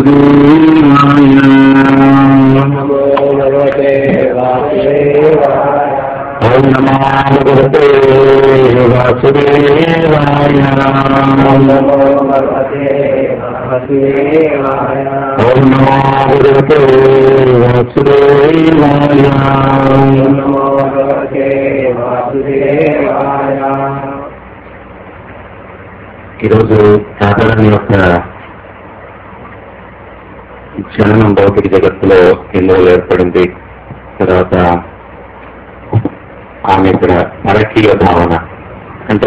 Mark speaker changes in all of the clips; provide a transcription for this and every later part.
Speaker 1: వాసుదేవాయ
Speaker 2: నమో భగవతే వాసుదేవాయ
Speaker 1: ఓం నమో భగవతే వాసుదేవాయ
Speaker 2: నమో భగవతే వాసుదేవాయ
Speaker 1: ఓం నమో భగవతే వాసుదేవాయ
Speaker 2: నమో భగవతే వాసుదేవాయ
Speaker 1: ఈరోజు సాధారణ యొక్క జననం భౌతిక జగత్తులో ఎన్నో ఏర్పడింది తర్వాత ఆమె ఇక్కడ పరకీయ భావన అంటే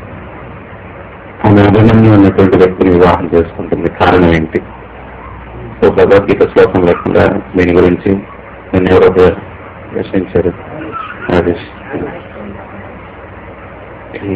Speaker 1: ఆమె అభిమన్యు ఉన్నటువంటి వ్యక్తిని వివాహం చేసుకుంటుంది కారణం ఏంటి సో భగవద్గీత శ్లోకం లేకుండా దీని గురించి నేను ఎవరో ప్రశ్నించారు అది ఈ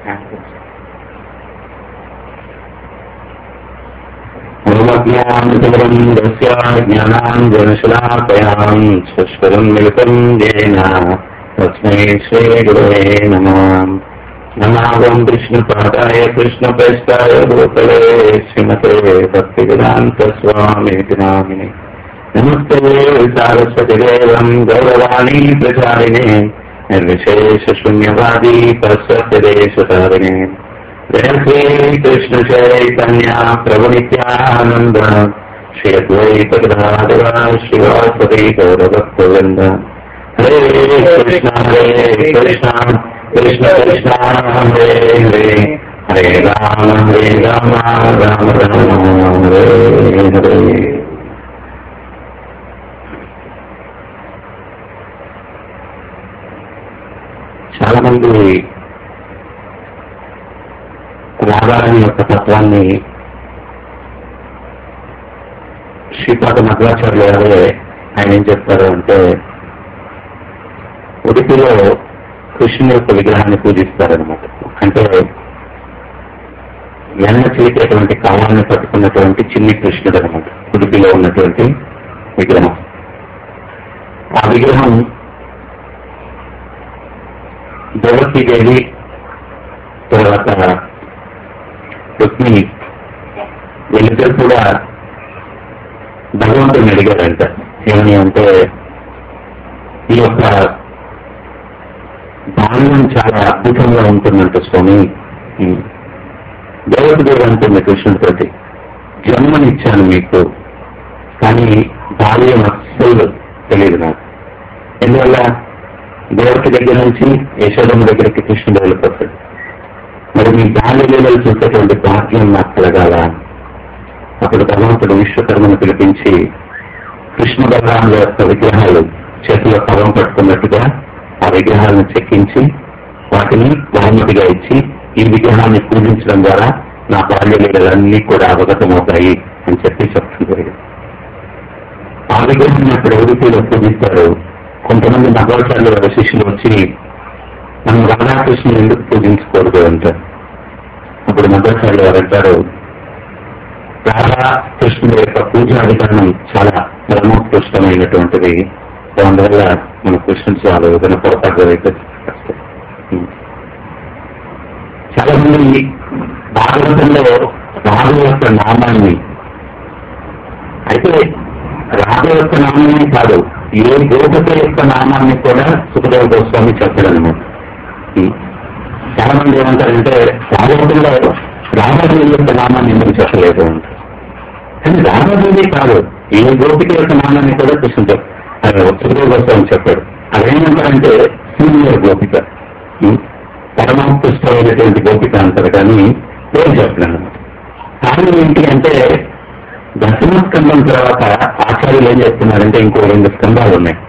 Speaker 1: బ్రహ్మజ్ఞానచరం దస్య జ్ఞానాంజనశలాకయాం స్వస్వరం మిళితం జేన తస్మై శ్రీగురవే నమ నమాగం కృష్ణపాదాయ కృష్ణప్రస్థాయ భూతలే శ్రీమతే భక్తివేదాంత స్వామి నామిని నమస్తే సారస్వతిదేవం గౌరవాణి ప్రచారిణే నిర్విశేష శూన్యవాది పశ్వదేశతారిణే జయ శ్రీ కృష్ణ చైతన్య ప్రభు నిత్యానంద శ్రీ అద్వైత గదాధర శివాసతి గౌరవృంద హరే కృష్ణ హరే కృష్ణ కృష్ణ కృష్ణ హరే హరే హరే రామ హరే రామ రామ రామ హరే హరే చాలా మంది రాధారాణి యొక్క తత్వాన్ని శ్రీపాద మధ్వాచార్యులు గారే ఆయన ఏం చెప్తారు అంటే ఉడిపిలో కృష్ణుని యొక్క విగ్రహాన్ని పూజిస్తారనమాట అంటే వెన్న చిలికేటువంటి కాలాన్ని పట్టుకున్నటువంటి చిన్ని కృష్ణుడు అనమాట ఉడిపిలో ఉన్నటువంటి విగ్రహం ఆ విగ్రహం దేవకీదేవి తర్వాత రుక్మిణి వీళ్ళిద్దరు కూడా భగవంతుని అడిగారంట ఏమని అంటే ఈ యొక్క బాల్యం చాలా అద్భుతంగా ఉంటుందంట స్వామి దేవతదేవి అంటుంది కృష్ణుడితోటి జన్మనిచ్చాను మీకు కానీ బాల్యం అస్సలు తెలియదు నాకు ఎందువల్ల దేవత దగ్గర నుంచి యశోదమ్మ దగ్గరికి కృష్ణుడు వెళ్ళిపోతాడు మరి మీ బాల్య లీలలు చూసేటువంటి భాగ్యం నాకు కలగాల అప్పుడు భగవంతుడు విశ్వకర్మను పిలిపించి కృష్ణ బలరాముల యొక్క విగ్రహాలు చేతిలో పదం పట్టుకున్నట్టుగా ఆ విగ్రహాలను చెక్కించి వాటిని బహుమతిగా ఇచ్చి ఈ విగ్రహాన్ని పూజించడం ద్వారా నా బాల్య లీలలన్నీ కూడా అవగతమవుతాయి అని చెప్పి చెప్తుంది ఆ విగ్రహాన్ని అక్కడ ఉడిపిలో పూజిస్తారు కొంతమంది మగవాచార్యుల వారి శిష్యులు వచ్చి మనం రాధాకృష్ణుని ఎందుకు పూజించకూడదు అంటారు అప్పుడు మధ్వాచార్యులు వారు అంటారు రాధా కృష్ణుడి యొక్క పూజా విధానం చాలా పరమోత్కృష్టమైనటువంటిది అందువల్ల మన కృష్ణుడు చాలా ఏదైనా పొరపాటు అయితే చాలా మంది భారతంలో రాధ యొక్క నామాన్ని అయితే రాధ యొక్క నామాన్ని కాదు ఏ గోపిక యొక్క నామాన్ని కూడా సుఖదేవ గోస్వామి చెప్పాడు అనమాట చాలా మంది ఏమంటారంటే భాగవతంలో రాధాదేవి యొక్క నామాన్ని ఎందుకు చెప్పలేదు అంటారు కానీ రాధాదేవి కాదు ఏ గోపిక యొక్క నామాన్ని కూడా కృష్ణ సుఖదేవ గోస్వామి చెప్పాడు అదేమంటారంటే సీనియర్ గోపిక పరమోత్కృష్టమైనటువంటి గోపిక అంటారు కానీ పేరు చెప్పలేదు కారణం ఏంటి అంటే దశమ స్కందం తర్వాత ఆచార్యులు ఏం చెప్తున్నారంటే ఇంకో రెండు స్కందాలు ఉన్నాయి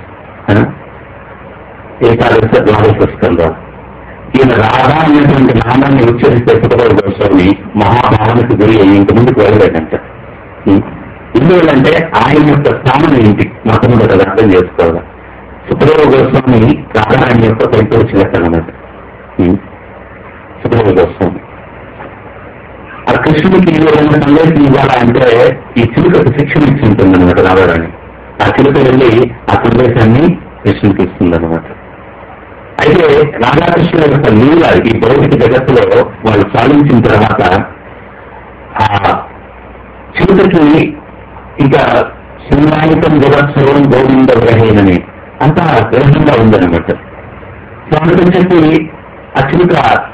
Speaker 1: ఏకాదశ ద్వాదశ స్కందాలు ఈయన రాధా అనేటువంటి నామాన్ని ఉచ్చరిస్తే సుఖదేవ గోస్వామి మహాభావనకు గురి అయ్యి ఇంక ముందుకు వెళ్ళలేదంట ఎందువల్లంటే ఆయన యొక్క స్థానం ఏంటి మొట్టమొదటి అది అర్థం చేసుకోవాలి సుఖదేవ గోస్వామి రాధారాణి యొక్క పెంపు చిలకన్నమాట సుఖదేవ గోస్వామి ఆ కృష్ణుడికి ఏదైనా సందేశం ఇవ్వాలంటే ఈ చిలుకకు శిక్షణ ఇచ్చి ఉంటుంది అనమాట రాధారాణి ఆ చిలుక వెళ్ళి ఆ సందేశాన్ని కృష్ణుడికి ఇస్తుంది అనమాట అయితే రాధాకృష్ణుల యొక్క లీల ఈ భౌతిక జగత్తులో వాళ్ళు సాధించిన తర్వాత ఆ చిలుకకి ఇంకా సింహాయుతం జగత్సర్వం గోవింద గ్రహేనని అంత గ్రహంగా ఉందన్నమాట సో అందుకని చెప్పి అత్యంత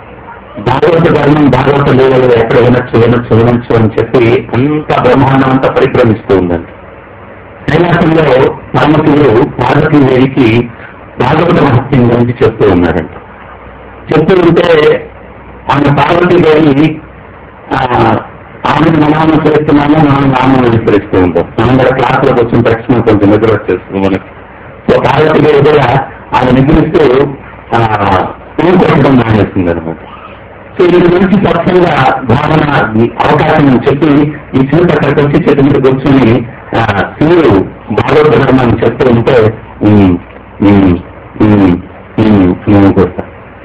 Speaker 1: భాగవత ధర్మం భాగవత లీలలు ఎక్కడ వినొచ్చు వినొచ్చు వినొచ్చు అని చెప్పి అంత బ్రహ్మాండం అంతా పరిక్రమిస్తూ ఉందండి కైలాసంలో పార్వతీయుడు పార్వతీదేవికి భాగవత మహత్యం గురించి చెప్తూ ఉన్నారంట చెప్తూ ఉంటే ఆమె పార్వతీదేవి ఆ, ఆమెను మనము చేస్తున్నాము మనం నామం అనుసరిస్తూ ఉంటాం మనం కూడా క్లాసులోకి వచ్చిన తక్షణం కొంచెం నిద్ర వచ్చేస్తుంది మనకి సో పార్వతీదేవి కూడా ఆమె నిద్రిస్తూ ఆ, ఊరుకోవడం మానేస్తుంది అనమాట సో ఇది మంచి స్వచ్ఛంగా భావన ఈ అవకాశం అని చెప్పి ఈ చిన్న అక్కడికి వచ్చి చేతి మీద కూర్చొని ఆ, శివుడు భాగవత ధర్మాన్ని చెప్తూ ఉంటే ఉమ్, ఉమ్, ఉమ్, ఉమ్, ఉమ్ కొడతా.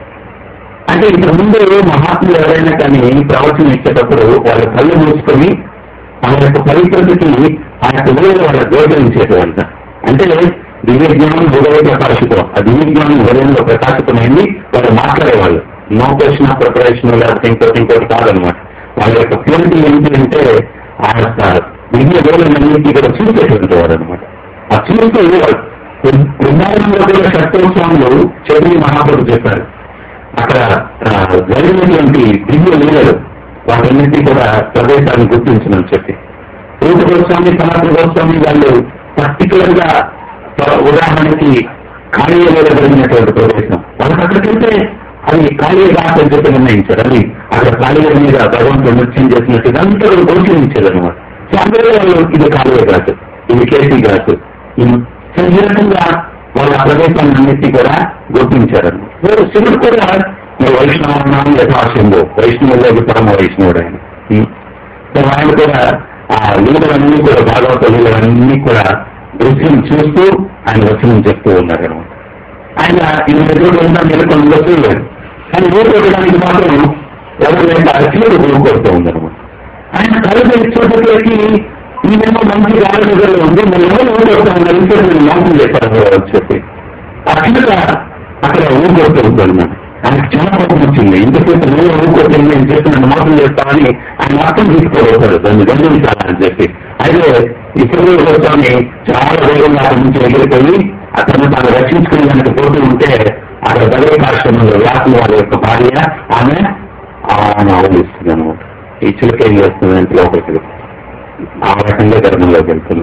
Speaker 1: అంటే ఇంతకు ముందు మహాత్ములు ఎవరైనా కానీ ప్రవచనం ఇచ్చేటప్పుడు వాళ్ళ కళ్ళు మూసుకొని ఆ యొక్క పవిత్రతకి ఆ యొక్క విలువలు వాళ్ళ గౌరవించేటువంటి అంటే దివ్య జ్ఞానం హృదయ ప్రకాశితం ఆ దివ్య జ్ఞానం హృదయంలో ప్రకాశితమైంది వాళ్ళు మాట్లాడేవాళ్ళు నో క్వశ్చన్ ఆఫ్ ప్రిపరేషన్ లేకపోతే ఇంకోటి ఇంకోటి కాదనమాట వాళ్ళ యొక్క ప్యూరిటీ ఏంటి అంటే ఆ యొక్క దివ్య వేలన్నింటినీ కూడా చూసేటువంటి వాడు అనమాట ఆ చూస్తూ బృందావనంలో కూడా షట్టోత్సవంలో చదివి మహాప్రభు చెప్పారు అక్కడ ఆ, జరిగినటువంటి దివ్య లీలలు వాటన్నింటినీ కూడా ప్రదేశాన్ని గుర్తించమని చెప్పి రూప గోస్వామి సనాతన గోస్వామి వాళ్ళు పర్టికులర్ గా ఆ, ఉదాహరణకి కాళీయలో జరిగినటువంటి ప్రదేశం వాళ్ళకి అక్కడికి వెళ్తే అది కాళీయ ఘాట్ అని చెప్పి నిర్ణయించారు అది అక్కడ కాళీయ మీద భగవంతుడు నృత్యం చేసినట్టు ఇదంతా కూడా గోచరించారు అనమాట సో అందులో వాళ్ళు ఇది కాళీయ ఘాట్ ఇది కేసీ ఘాట్ ఈ- సో ఈ రకంగా వాళ్ళ ఆ ప్రదేశాన్ని అన్నిటి కూడా గుర్తించారు సో శివుడు కూడా మరి వైష్ణవం యథాశంభు వైష్ణవుల్లో పరమ వైష్ణవుడు ఆయన ఉం. సో ఆయన కూడా ఆ లీలలన్నీ కూడా భాగవత లీలలన్నీ కూడా దృశ్యం చూస్తూ ఆయన వచనం చెప్తూ ఉన్నారు అనమాట ఆయన ఇది ఎదురు ఉందా నెలకొని చూడలేదు కానీ ఊరుకోవడానికి మాత్రం ఎవరు లేక అర్జునుడు ఊరుకొడుతూ ఉందన్నమాట ఆయన కళ్ళు చూడటానికి ఈయనేమో మంచి గాలిలో ఉంది మరి ఎవరు ఊరుకొడుతూ ఉన్నారు ఇంట్లో నేను మోసం చేశారు అని చెప్పి అర్జునుడు అక్కడ ఊరుకొడుతూ ఉంటాడు ఆయనకు చాలా కోపం వచ్చింది ఇంతసేపు నువ్వు ఊరుకొట్టింది నేను చెప్పి నన్ను మోసం చేస్తామని ఆయన మాత్రం తీసుకోబోతాడు దాన్ని గమనించాలని చెప్పి అయితే ఇప్పుడు గోస్వామి చాలా వేగంగా అక్కడి నుంచి ఎగిరిపోయి అతను తాను రక్షించుకునేదానికి పోతూ ఉంటే అక్కడ దైవకాశ్రమంలో వ్యాసుల వారి యొక్క భార్య ఆమె ఆమె ఆవలిస్తుంది అనమాట ఈ చిలక ఏం చేస్తుంది అంటే లోపలికి వెళ్తుంది. ఆ రకంగా ధర్మంలోకి వెళ్తుంది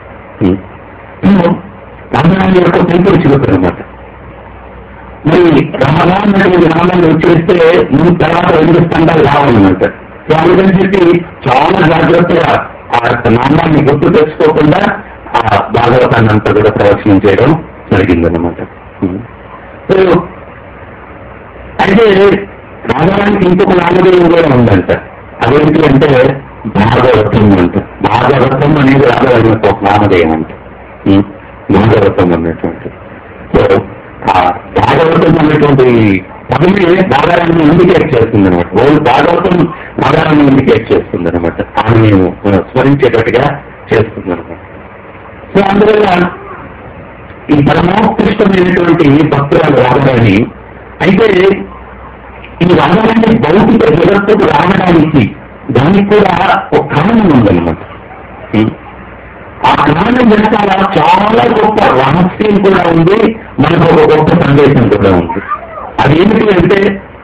Speaker 1: రామాయణ యొక్క పెంపుడు చిలుక అనమాట మరి రమదాన్ అనేది నామాన్ని ఉచ్చరిస్తే ముందు తర్వాత రెండు స్తంభాలు రావాలన్నమాట సో అందుకని చెప్పి చాలా జాగ్రత్తగా ఆ యొక్క నామాన్ని గుర్తు తెచ్చుకోకుండా ఆ భాగవతాన్ని అంతా కూడా ప్రవచనం చేయడం జరిగిందన్నమాట సో అయితే రామాయణానికి ఇంకొక నామధేయం కూడా ఉందంట అదేంటి అంటే భాగవతం అంట భాగవతం అనేది రాఘవాని యొక్క ఒక నామధేయం అంట ఉం? భాగవతం అన్నటువంటి సో ఆ భాగవతం అనేటువంటి పదవి భాగారాన్ని ఇండికేట్ చేస్తుంది అనమాట వాళ్ళు భాగవతం భాగారాన్ని ఇండికేట్ చేస్తుంది అనమాట ఆమె స్మరించేటట్టుగా చేస్తుంది అనమాట సో అందువల్ల ఈ పరమోత్కృష్టమైనటువంటి భక్తురాలు రావడాన్ని అయితే ఈ రావడాన్ని భౌతిక జగత్తుకు రావడానికి దానికి కూడా ఒక కారణం ఉందన్నమాట ఉం? ఆ కారణం వెనకాల చాలా గొప్ప రహస్యం కూడా ఉంది మనకు ఒక గొప్ప సందేశం కూడా ఉంది అదేమిటి అంటే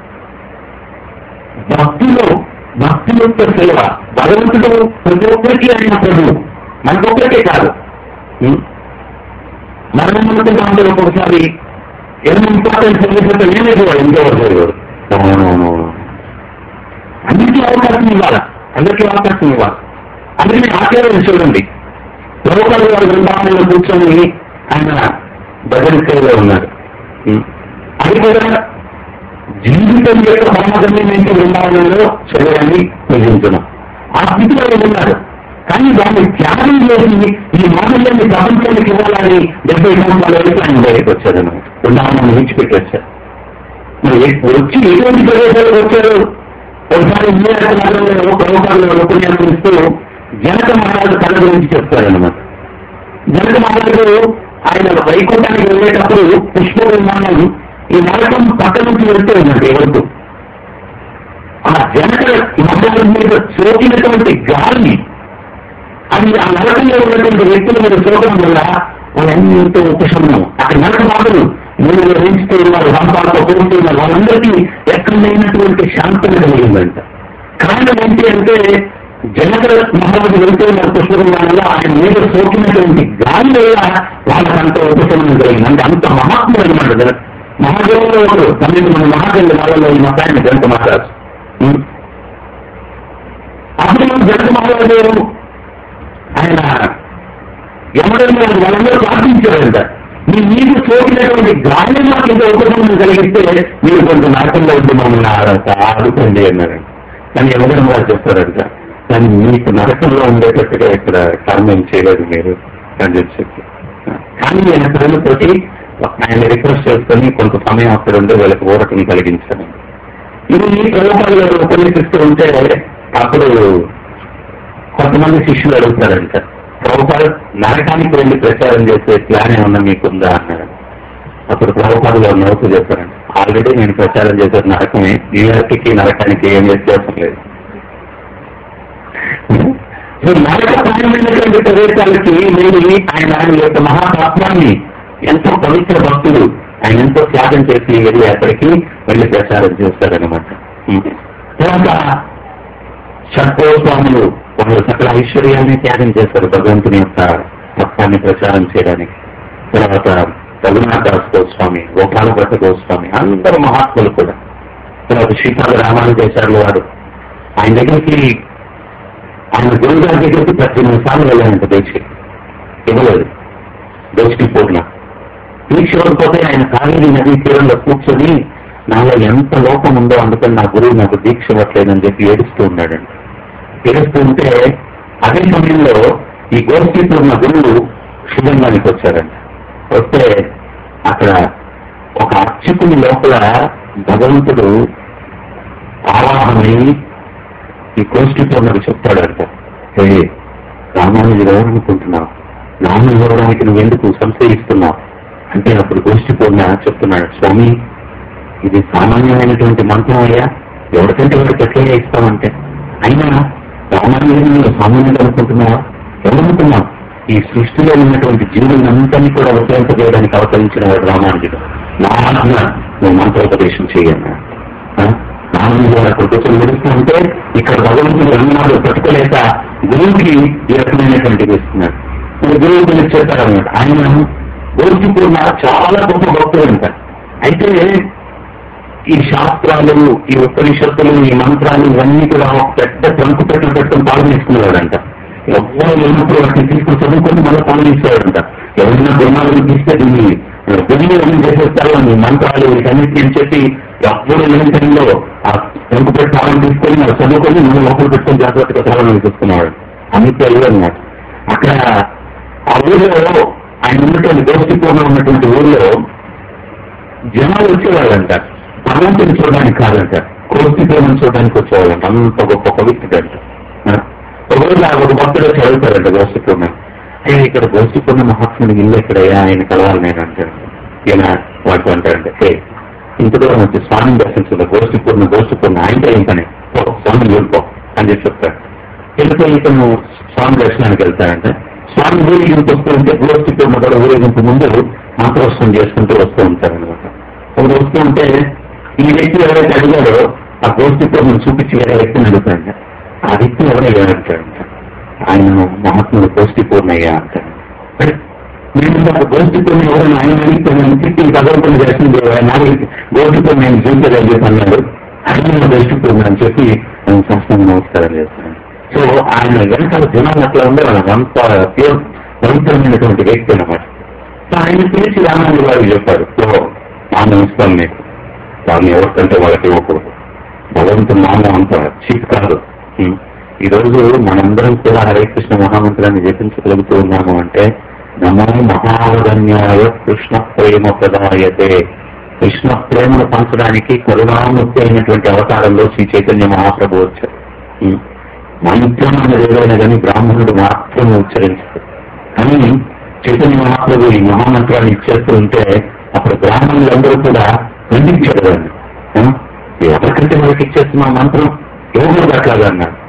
Speaker 1: భక్తిలో భక్తి యొక్క సేవ భగవంతుడు ప్రతి ఒక్కరికి ఆయన ప్రభు మనకొక్కరికే కాదు ఉం? మనం అనుకుంటా ఉంటే ఒక్కొక్కసారి ఏమైనా ఇంపార్టెంట్ సర్వీస్ నేనే చూడాలి ఇంకెవరు చేయరు అందరికీ అవకాశం ఇవ్వాలి అందరికీ అవకాశం ఇవ్వాలి అందుకని ఆచార్యం చూడండి ప్రభుత్వాలు వారి బృందావనంలో కూర్చొని ఆయన భజన సేవలో ఉన్నారు ఉం. అది కూడా జీవితం యొక్క పరమగమ్యం ఏంటి బృందావనంలో శరీరాన్ని పూజించడం ఆ స్థితిలో ఆయన ఉన్నారు కానీ దాన్ని త్యాగం చేసి ఈ మాటలన్నీ ప్రపంచానికి ఇవ్వాలని డెబ్బై సంవత్సరాల వరకు ఆయన బయటకు వచ్చారన్నమాట బృందావనాన్ని విడిచిపెట్టి వచ్చారు మరి వచ్చి ఎటువంటి ప్రదేశాలకు వచ్చారు ఒకసారి ఇండియా ప్రభుత్వాలు ఉపన్యాసం ఇస్తూ జనక మహారాజు కళ గురించి చెప్తారన్నమాట జనక మహారాజు ఆయన వైకుంఠానికి వెళ్ళేటప్పుడు పుష్ప విమానం ఈ నరకం పక్క నుంచి వెళ్తూ ఉన్నట్టు ఎవరు ఆ జనక మహారాజు మీద సోకినటువంటి గాలిని అది ఆ నరకంలో ఉన్నటువంటి వ్యక్తులు మీరు చూడడం వల్ల వాళ్ళన్నీ ఎంతో ఉపశమనం అక్కడ నరక బాధలు మీరు రేంచితే ఉన్నారు రంపాలతో పోతూ ఉన్నారు వాళ్ళందరికీ ఎక్కడ లేనటువంటి శాంతం కలిగిందంట కారణం ఏంటి అంటే జనగర మహారాజు వెళ్తే ఉన్న పుష్పం వల్ల ఆయన మీద సోకినటువంటి గాలి వల్ల వాళ్ళకి అంత ఉపశమనం కలిగింది అంటే అంత మహాత్ముడు అనమాట జన మహాదేవుల్లో ఒకరు పన్నెండు మంది మహాదేవుల వాళ్ళలో ఈ మతాయన జనక మహారాజు ఉం. అప్పుడు జనక మహారాజు ఆయన ఎవరైనా వాళ్ళందరూ ప్రార్థించారంట మీ మీకు సోకినటువంటి గాలి మాకు ఇంత ఉపశమనం కలిగిస్తే మీరు కొంత నరకంలో ఉండి మమ్మల్ని ఆడంట ఆడుకోండి అన్నారంట కానీ ఎవరైనా వారు చెప్తారంట కానీ మీకు నరకంలో ఉండేటట్టుగా ఇక్కడ కర్మం చేయలేదు మీరు అని చెప్పి చెప్పి కానీ ఆయన ప్రేమతోటి ఆయన రిక్వెస్ట్ చేసుకొని కొంత సమయం అక్కడ ఉండి వీళ్ళకి ఊరటం కలిగించాను ఇది ఈ ప్రభుత్వాలు ఉపయోగిస్తూ ఉంటే అప్పుడు కొంతమంది శిష్యులు అడుగుతారంట ప్రభుత్వాలు నరకానికి వెళ్ళి ప్రచారం చేసే ప్లాన్ ఏమన్నా మీకుందా అన్నారు అప్పుడు ప్రభుత్వాలు గారు నవ్వుతూ చెప్పారండి ఆల్రెడీ నేను ప్రచారం చేసేది నరకమే న్యూయార్క్కి నరకానికి ఏం వ్యత్యాసం లేదు సో నరక ప్రాయమైనటువంటి ప్రదేశాలకి నేను ఆయన ఆయన యొక్క మహాత్మాన్ని ఎంతో పవిత్ర భక్తుడు ఆయన ఎంతో త్యాగం చేసి వెళ్ళి అక్కడికి వెళ్ళి ప్రచారం చేస్తారనమాట తర్వాత షట్కోస్వాములు వాళ్ళు సకల ఐశ్వర్యాన్ని త్యాగం చేస్తారు భగవంతుని యొక్క తత్వాన్ని ప్రచారం చేయడానికి తర్వాత రఘునాథదాస్ గోస్వామి గోపాలభట్ట గోస్వామి అందరూ మహాత్ములు కూడా తర్వాత శ్రీపాద రామానుజాచార్యులు వారు ఆయన దగ్గరికి ఆయన గురువు గారి దగ్గరికి పద్దెనిమిది సార్లు వెళ్ళానంట దీక్ష ఇవ్వలేదు దోషి పూర్ణ దీక్ష ఇవ్వకపోతే ఆయన కావేరీ నదీ తీరంలో కూర్చొని నాలో ఎంత లోపం ఉందో అందుకని నా గురువు నాకు దీక్ష ఇవ్వట్లేదని చెప్పి ఏడుస్తూ ఉన్నాడండి ఏడుస్తూ ఉంటే అదే సమయంలో ఈ గోష్ఠి పూర్ణ గురువు శివంగానికి వచ్చారంట వస్తే అక్కడ ఒక అర్చకుని లోపల భగవంతుడు ఆవాహమై ఈ గోష్ఠి పూర్ణకు చెప్తాడంట హే రామానుజుడు ఎవరనుకుంటున్నావు నాన్న ఇవ్వడానికి నువ్వెందుకు సంశయిస్తున్నావు అంటే అప్పుడు గోష్ఠి పూర్ణ చెప్తున్నాడు స్వామి ఇది సామాన్యమైనటువంటి మంత్రం అయ్యా ఎవరికంటే వాడికి ఎట్లయినా ఇస్తామంటే అయినా రామానుజుని నువ్వు సామాన్యుడు అనుకుంటున్నావా ఎవరనుకున్నావు ఈ సృష్టిలో ఉన్నటువంటి జీవులందరినీ కూడా ఉపయోగింపజేయడానికి అవతరించిన వాడు రామానుజుడు నా అన్న నువ్వు మంత్రోపదేశం చేయన్నా రామానుజు గారు అక్కడ కూర్చొని నడుస్తూ ఉంటే ఇక్కడ భగవంతుడు అన్నాడు పట్టుకోలేక గురువుకి ఈ రకమైనటువంటిది ఇస్తున్నాడు ఇప్పుడు గురువు గురించి చెప్పారన్నమాట ఆయన గోష్ఠి పూర్ణ చాలా గొప్ప భక్తులు అంటారు అయితే ఈ శాస్త్రాలు ఈ ఉపనిషత్తులు ఈ మంత్రాలు ఇవన్నీ కూడా ఒక పెద్ద ట్రంకు పెట్టలు పెట్టుకుని పాల్గొనేసుకునేవాడంట ఎవ్వరు లేనప్పుడు వాటిని తీసుకుని చదువుకొని మళ్ళీ పాల్గొనేసేవాడంట ఎవరైనా గురుమాలను తీస్తే దీన్ని గురువు ఏం చేసేస్తారు ఈ మంత్రాలు వీటన్నిటి అని చెప్పి ఎవ్వరు లేని టైంలో ఆ ట్రంకు పెట్టి తాళం తీసుకొని మరి చదువుకొని మళ్ళీ లోపల పెట్టుకొని జాగ్రత్తగా తాళం తీసుకున్నాడు అన్నిటి అయ్యి అన్నమాట అక్కడ ఆ ఊళ్ళో ఆయన ఉన్నటువంటి దోషిపూర్ణ ఉన్నటువంటి ఊళ్ళో జనాలు వచ్చేవాళ్ళంట భగవంతుని చూడడానికి కాదంట కోర్తిపూర్ణం చూడడానికి వచ్చేవాళ్ళంట అంత గొప్ప పవిత్రుడంట ఆ? ఒకరోజు ఆ ఒక భక్తుడు చదువుతారంట గోష్ఠిపూర్ణం అయ్యా ఇక్కడ గోష్ఠిపూర్ణ మహాత్ముడి ఇల్లు ఎక్కడయ్యా ఆయన కలవాలి నేను అంటాను ఈయన వాటితో అంటారంటే హే ఇంత దూరం వచ్చి స్వామిని దర్శించుకుంటా గోష్ఠిపూర్ణ గోష్ఠిపూర్ణ ఆయనతో ఏం పని పో స్వామిని వెళ్ళిపో అని చెప్పి చెప్తాడు వెళ్ళిపోయి ఇతను స్వామి దర్శనానికి వెళ్తాడంటే స్వామి ఊరేగింపు వస్తూ ఉంటే గోష్ఠిపూర్ణ కూడా ఊరేగింపు ముందు మంత్రోత్సవం చేసుకుంటూ వస్తూ ఉంటారనమాట ఒకరు వస్తూ ఉంటే ఈ వ్యక్తి ఎవరైతే అడిగారో ఆ గోష్ఠిపూర్ణం చూపించి వేరే వ్యక్తిని అడుగుతాడంట ఆ వ్యక్తి ఎవరయ్యా అంటాడంట ఆయన మహాత్ముడు గోష్ఠిపూర్ణయ్యా అంటాడు అరే, నేను ఇందాక గోష్ఠిపూర్ణ ఎవరైనా ఆయన అడిగితే నేను తిట్టి భగవంతుని దర్శనం చేయాలి నాకు గోష్ఠిపూర్ణ నేను జీవించదని చెప్పి అన్నాడు ఆయన గోష్ఠిపూర్ణ అని చెప్పి నేను సంస్థను నమస్కారం చేస్తాను సో ఆయన వెనకాల జనాలు అట్లా ఉండే వాళ్ళకి అంత ప్యూర్ పవిత్రమైనటువంటి వ్యక్తి అనమాట సో ఆయన పిలిచి రామాన్ని గారు చెప్పారు సో నామం ఇస్తాను మీకు దాన్ని ఎవరికంటే వాళ్ళకి ఇవ్వకూడదు భగవంతుని నామం అంత చీప్ కాదు ఉం. ఈ రోజు మనందరం కూడా హరే కృష్ణ మహామంత్రాన్ని జపించగలుగుతూ ఉన్నాము అంటే నమో మహావధన్యాయ కృష్ణ ప్రేమ ప్రదాయతే కృష్ణ ప్రేమను పంచడానికి కరుణామూర్తి అయినటువంటి అవతారంలో శ్రీ చైతన్య మహాప్రభు వచ్చారు ఉం. మంత్రం అన్నది ఏదైనా కానీ బ్రాహ్మణుడు మాత్రమే ఉచ్చరించారు కానీ చైతన్య మహాప్రభు ఈ మహామంత్రాన్ని ఇచ్చేస్తూ ఉంటే అప్పుడు బ్రాహ్మణులందరూ కూడా ఖండించారు దాన్ని ఆ? ఎవరికంటే మనకి ఇచ్చేస్తున్న మంత్రం ఎవరు అట్లాగా అన్నారు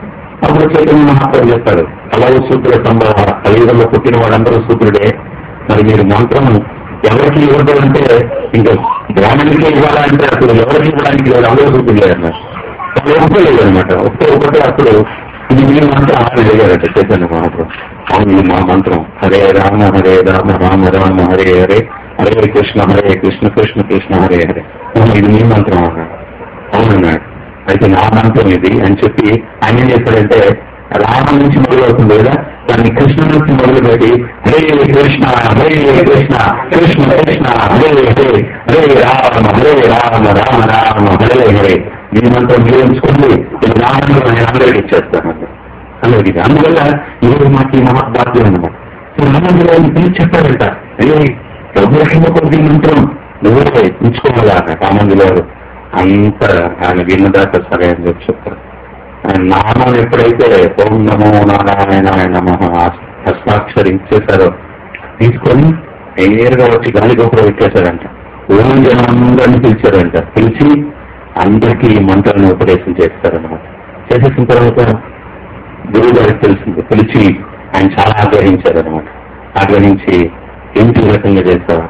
Speaker 1: అప్పుడు చైతన్య మహాప్రభు చెప్తాడు కలవు సూత్రుల సంభవ కలియుగంలో పుట్టిన వాడందరూ సూత్రుడే మరి మీరు మంత్రం ఎవరికి ఇవ్వదు అంటే ఇంకా బ్రాహ్మణుడికి ఇవ్వాలంటే అప్పుడు ఎవరికి ఇవ్వడానికి లేదు అందరూ సూత్రులే అన్నారు వాళ్ళు ఒప్పుకోలేదు అనమాట ఒప్పుకో ఒకటే అప్పుడు ఇది మీ మంత్రం అని అడిగారట చైతన్య మహాప్రభు అవును ఇది మా మంత్రం హరే రామ హరే రామ రామ రామ హరే హరే హరే కృష్ణ హరే కృష్ణ కృష్ణ కృష్ణ హరే హరే అవును, ఇది మీ మంత్రం అన్నాడు అవునన్నాడు అయితే నా మంత్రం ఇది అని చెప్పి ఆయన ఏం చెప్పాడంటే రామ నుంచి మొదలవుతుంది కదా దాన్ని కృష్ణ నుంచి మొదలు పెట్టి హరే కృష్ణ హరే కృష్ణ కృష్ణ కృష్ణ హరే హరే హరే రామ హరే రామ రామ రామ హరే హరే మీ మంత్రం మీరు ఉంచుకోండి ఇది నా మంత్రం నేను అందరికీ ఇచ్చేస్తాను అలాగే ఇది అందువల్ల ఈరోజు మాకు ఈ మహాభాగ్యం అనమాట సో రామందిరాన్ని పిలిచి చెప్పారంట అయ్యో ప్రభు రక్షణ కొద్ది మంత్రం నువ్వే ఉంచుకోవాలా రామంది గారు అంత ఆయన విన్నదాకా సరే అని చెప్పి చెప్తారు ఆయన నామం ఎప్పుడైతే ఓం నమో నారాయణాయ నమ హస్తాక్షరి ఇచ్చేశారో తీసుకొని నేరుగా వచ్చి గాలి గోపురం పెట్టేశారంట ఓం జనందరినీ పిలిచారంట పిలిచి అందరికీ ఈ మంత్రాన్ని ఉపదేశం చేస్తారనమాట చేసేసిన తర్వాత గురువు గారికి తెలిసింది పిలిచి ఆయన చాలా ఆగ్రహించారనమాట ఆగ్రహించి ఏంటి ఈ రకంగా చేస్తావా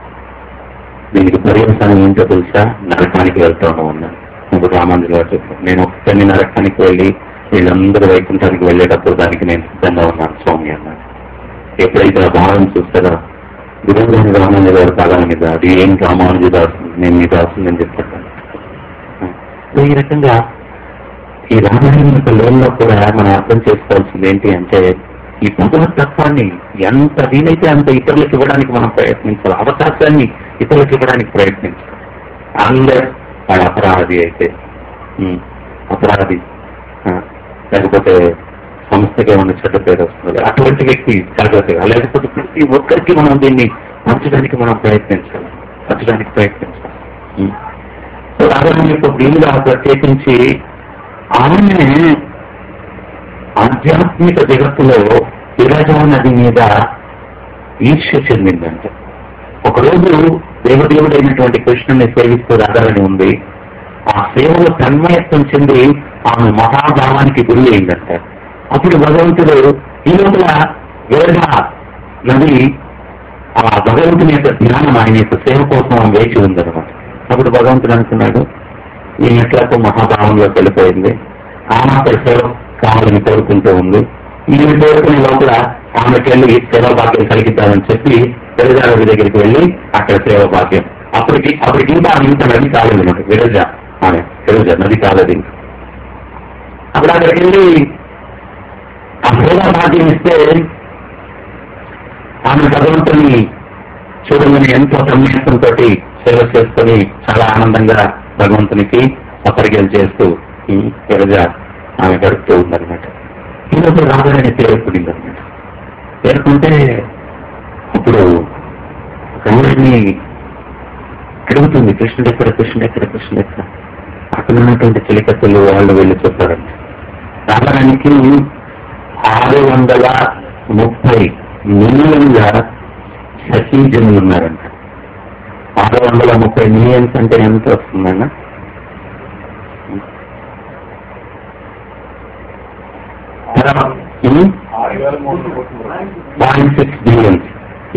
Speaker 1: దీనికి పర్యవసానం ఏంటో తెలుసా నరకానికి వెళ్తాను అన్నాను నువ్వు రామాంజు గారు చెప్పాను నేను ఒక్కరిని నరకానికి వెళ్ళి వీళ్ళందరూ వైకుంఠానికి వెళ్ళేటప్పుడు దానికి నేను సిద్ధంగా ఉన్నాను స్వామి అన్నాను ఎప్పుడైతే ఆ భావం చూస్తారో గురువు గారి రామానుజ గారు కాలం మీద అది ఏం రామానుజ దాసు నేను మీ దాసు నేను చెప్పాను సో ఈ రకంగా ఈ రామాయణం యొక్క లోన్లో కూడా మనం అర్థం చేసుకోవాల్సింది ఏంటి అంటే ఈ భగవత్ తత్వాన్ని ఎంత వీలైతే అంత ఇతరులకు ఇవ్వడానికి మనం ప్రయత్నించాలి అవకాశాన్ని ఇతరులకు ఇవ్వడానికి ప్రయత్నించాలి అందరు వాడు అపరాధి అయితే ఉమ్, అపరాధి ఆ, లేకపోతే సంస్థకి ఏమైనా చెడ్డ పేరు వస్తుంది అటువంటి వ్యక్తి జాగ్రత్తగా లేకపోతే ప్రతి ఒక్కరికి మనం దీన్ని పంచడానికి మనం ప్రయత్నించాలి పంచడానికి ప్రయత్నించాలి ఉమ్. సో రాఘవం యొక్క దీనిగా ప్రత్యేకించి ఆమె ఆధ్యాత్మిక జగత్తులో విరాజా నది మీద ఈర్ష్య చెందిందంట ఒకరోజు దేవదేవుడైనటువంటి కృష్ణుని సేవిస్తూ రాగాలని ఉంది ఆ సేవలో తన్మయత్వం చెంది ఆమె మహాభావానికి గురి అయిందంట అప్పుడు భగవంతుడు ఈ లోపల వేద నది ఆ భగవంతుని యొక్క జ్ఞానం ఆయన యొక్క సేవ కోసం ఆమె వేచి ఉందన్నమాట అప్పుడు భగవంతుడు అనుకున్నాడు ఈ ఎట్లాకో మహాభావంలోకి వెళ్ళిపోయింది ఆమె అక్కడ సేవ కావాలని కోరుకుంటూ ఉంది ఈమె కోరుకునే లోపల ఆమెకి వెళ్ళి సేవా భాగ్యం కలిగిద్దామని చెప్పి విరజానది దగ్గరికి వెళ్ళి అక్కడ సేవా భాగ్యం అప్పటికి అప్పటికి ఇంకా ఆమె ఇంకా నది కాలేదు అనమాట విరజ ఆమె విరజ నది కాలేదు ఇంకా అప్పుడు అక్కడికి వెళ్ళి ఆ సేవా భాగ్యం ఇస్తే ఆమె భగవంతుని చూడమని ఎంతో తన్మయత్వంతో సేవ చేసుకొని చాలా ఆనందంగా భగవంతునికి అపరిగలు చేస్తూ ఈ విరజ ఆమె గడుపుతూ ఉందన్నమాట ఈరోజు రాగానే తేరుకునింది అనమాట తేరుకుంటే అప్పుడు రాముడిని అడుగుతుంది కృష్ణుడు ఎక్కడ కృష్ణుడు ఎక్కడ కృష్ణుడు ఎక్కడ అక్కడ ఉన్నటువంటి చిలికత్తలు వాళ్ళు వెళ్ళి చెప్పారంట రామాయణానికి ఆరు వందల ముప్పై మిలియన్ల సఖీజనులు ఉన్నారంట ఆరు వందల ముప్పై మిలియన్స్ అంటే ఎంత వస్తుందన్న పాయింట్ సిక్స్ బిలియన్స్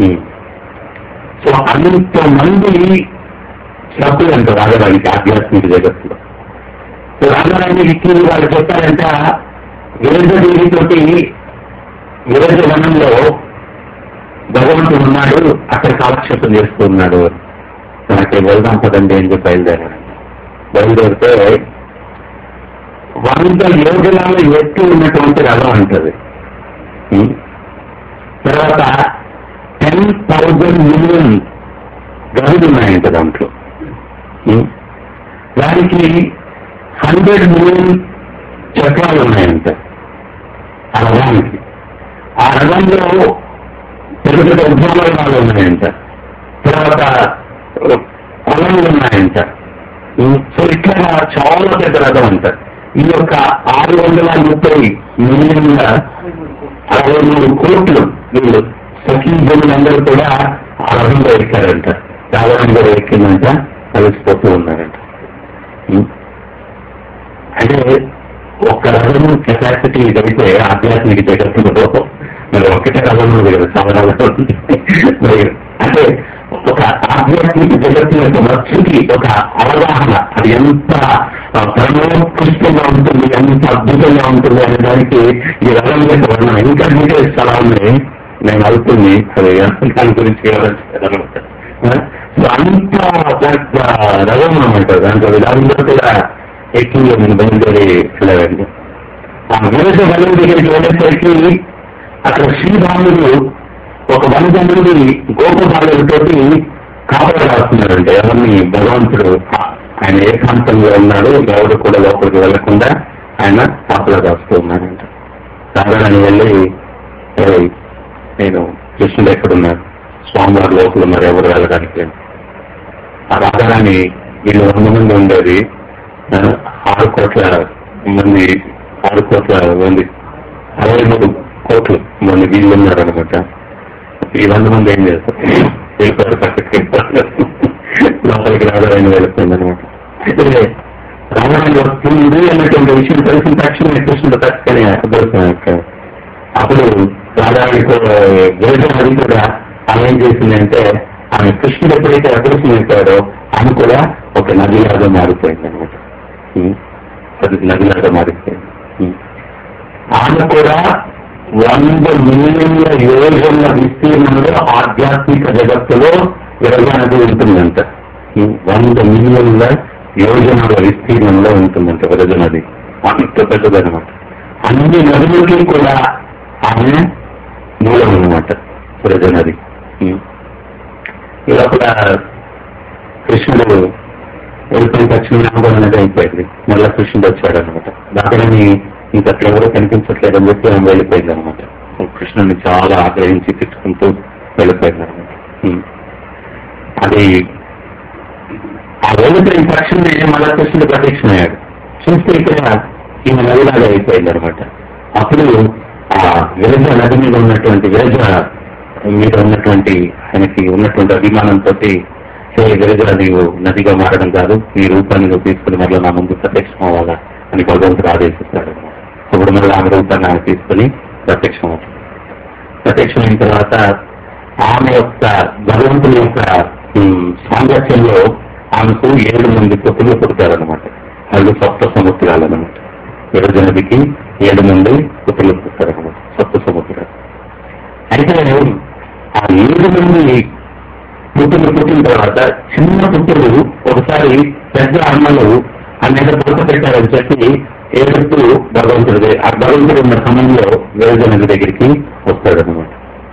Speaker 1: సో అంతమంది సభ్యులు అంట రాజధానికి ఆధ్యాత్మిక జగత్తులో సో రాజధానికి వాళ్ళు చెప్పారంట విరజ దేవితోటి విరజ వనంలో భగవంతుడు ఉన్నాడు అక్కడ కాలక్షేపం చేస్తూ ఉన్నాడు మనకి వెళ్దాం పదండి అని చెప్పి బయలుదేరాడు బయలుదేరితే వంద యోజనాలు ఎత్తు ఉన్నటువంటి రథం అంటది ఉం? తర్వాత టెన్ థౌజండ్ మిలియన్ గదులు ఉన్నాయంట దాంట్లో ఉం? దానికి హండ్రెడ్ మిలియన్ చక్రాలు ఉన్నాయంట ఆ రథానికి ఆ రథంలో పెద్ద పెద్ద ఉద్యోగాలు ఉన్నాయంట తర్వాత పొలములు ఉన్నాయంట సో ఇట్లా చాలా పెద్ద రథం అంట ఈ యొక్క ఆరు వందల ముప్పై మిలియన్ల అరవై మూడు కోట్లు వీళ్ళు సఖీజనులందరూ కూడా ఆ రథంలో ఎక్కారంట రావణంలో ఎక్కిందంట కలిసిపోతూ ఉన్నారంట ఉం. అంటే ఒక్క రథం కెపాసిటీ అయితే ఆధ్యాత్మిక జగత్తులో మరి ఒకటే రథం ఉంది కదా చాలా రథాలు ఉంటాయి. మరి అంటే ఒక ఆధ్యాత్మిక జగత్తు యొక్క మత్స్సుకి ఒక అవగాహన అది ఎంత ఆ, పరమోత్కృష్టంగా ఉంటుంది ఎంత అద్భుతంగా ఉంటుంది అనే దానికి ఈ రథం యొక్క వర్ణం ఇంకా డీటెయిల్స్ చాలా ఉన్నాయి నేను అవుతుంది అది దాని గురించి వివరించాలన్నమాట సో అంత పెద్ద రథం అన్నమాట దాంట్లో వీళ్ళందరూ కూడా ఎక్కి నేను బయలుదేరి వెళ్ళారండి ఆ విరస వనం దగ్గరికి వెళ్ళేసరికి అక్కడ శ్రీరాముడు ఒక వనజనుడి గోపబాలుడితోటి కాపలా రాస్తున్నాడంటే ఎవరిని భగవంతుడు ఆ- ఆయన ఏకాంతంగా ఉన్నాడు ఎవరు కూడా లోపలికి వెళ్లకుండా ఆయన కాపలా రాస్తూ ఉన్నాడంట సాధారణ వెళ్ళి "ఏయ్, నేను కృష్ణుడు ఎక్కడున్నాడు స్వామివారి లోపల ఉన్నారు ఎవరు వెళ్ళడానికి లేదు." ఆ రాధారాణి వీళ్ళు వంద మంది ఉండేది ఆ, ఆరు కోట్ల మంది ఆరు కోట్ల మంది అరవై మూడు కోట్లు మంది వీళ్ళు ఉన్నారనమాట ఈ వంద మంది ఏం చేస్తారు వెళ్ళిపోయారు పక్కకి లోపలికి రాధారాణి వెళ్ళిపోయింది అనమాట అయితే రాధారాణి వస్తుంది అన్నటువంటి విషయం తెలిసిన తక్షణమే కృష్ణుడు తక్కని అదృష్టం అప్పుడు రాధారాణి వేదం అది కూడా ఆమె ఏం చేసిందంటే ఆమె కృష్ణుడు ఎప్పుడైతే అదృష్టం అయిపోయాడో ఆమె కూడా ఒక నదిలాగా మారిపోయింది అనమాట అది నదిలాగా మారిపోయింది ఉం. ఆమె కూడా వంద మిలియన్ల యోజనల విస్తీర్ణంలో ఆధ్యాత్మిక జగత్తులో విరజానది ఉంటుందంట ఉం. వంద మిలియన్ల యోజనాల విస్తీర్ణంలో ఉంటుందంట విరజనది అంత పెద్దదనమాట అన్ని నదులకి కూడా ఆమె మూలం అనమాట విరజనది ఉం. ఈ లోపల కృష్ణుడు వెళ్ళిపోయిన తక్షణ కూడా అనేది అయిపోయింది మళ్ళా కృష్ణుడు వచ్చాడు అనమాట దాని ఇంకా అక్కడ ఎవరో కనిపించట్లేదు అని చెప్పి ఆమె వెళ్ళిపోయింది అనమాట కృష్ణుడిని చాలా ఆగ్రహించి తిట్టుకుంటూ వెళ్ళిపోయింది అనమాట అది ఆ వెళ్ళిపోయిన తక్షణమే మళ్ళా కృష్ణుడు ప్రత్యక్షమయ్యాడు చూస్తే ఇక్కడ ఈమె నదిలాగా అయిపోయింది అనమాట అప్పుడు ఆ విరజ నది మీద ఉన్నటువంటి విరజ మీద ఉన్నటువంటి ఆయనకి ఉన్నటువంటి అభిమానంతో హే విరజ నీవు నదిగా మారడం కాదు నీ రూపాన్ని నువ్వు తీసుకుని మళ్ళీ నా ముందు ప్రత్యక్షం అవ్వాలా అని భగవంతుడు ఆదేశిస్తాడు అప్పుడు మళ్ళీ ఆమె రూపాన్ని ఆమె తీసుకుని ప్రత్యక్షం అవుతుంది ప్రత్యక్షమైన తర్వాత ఆమె యొక్క భగవంతుని యొక్క ఉమ్, సాంగత్యంలో ఆమెకు ఏడు మంది పుత్రులు పుడతారనమాట వాళ్ళు సప్త సముద్రాలు అనమాట విరజ నదికి ఏడు మంది పుత్రులు పుడతారనమాట సప్త సముద్రాలు అయితే ఆ ఏడు మంది పుట్టిన పుట్టిన తర్వాత చిన్న పుత్రుడు ఒకసారి పెద్ద అమ్మలు ఆ మీద పుట్ట పెట్టారని చెప్పి ఏడుస్తూ భగవంతుడి ఆ భగవంతుడు ఉన్న సమయంలో వేద నది దగ్గరికి వస్తాడనమాట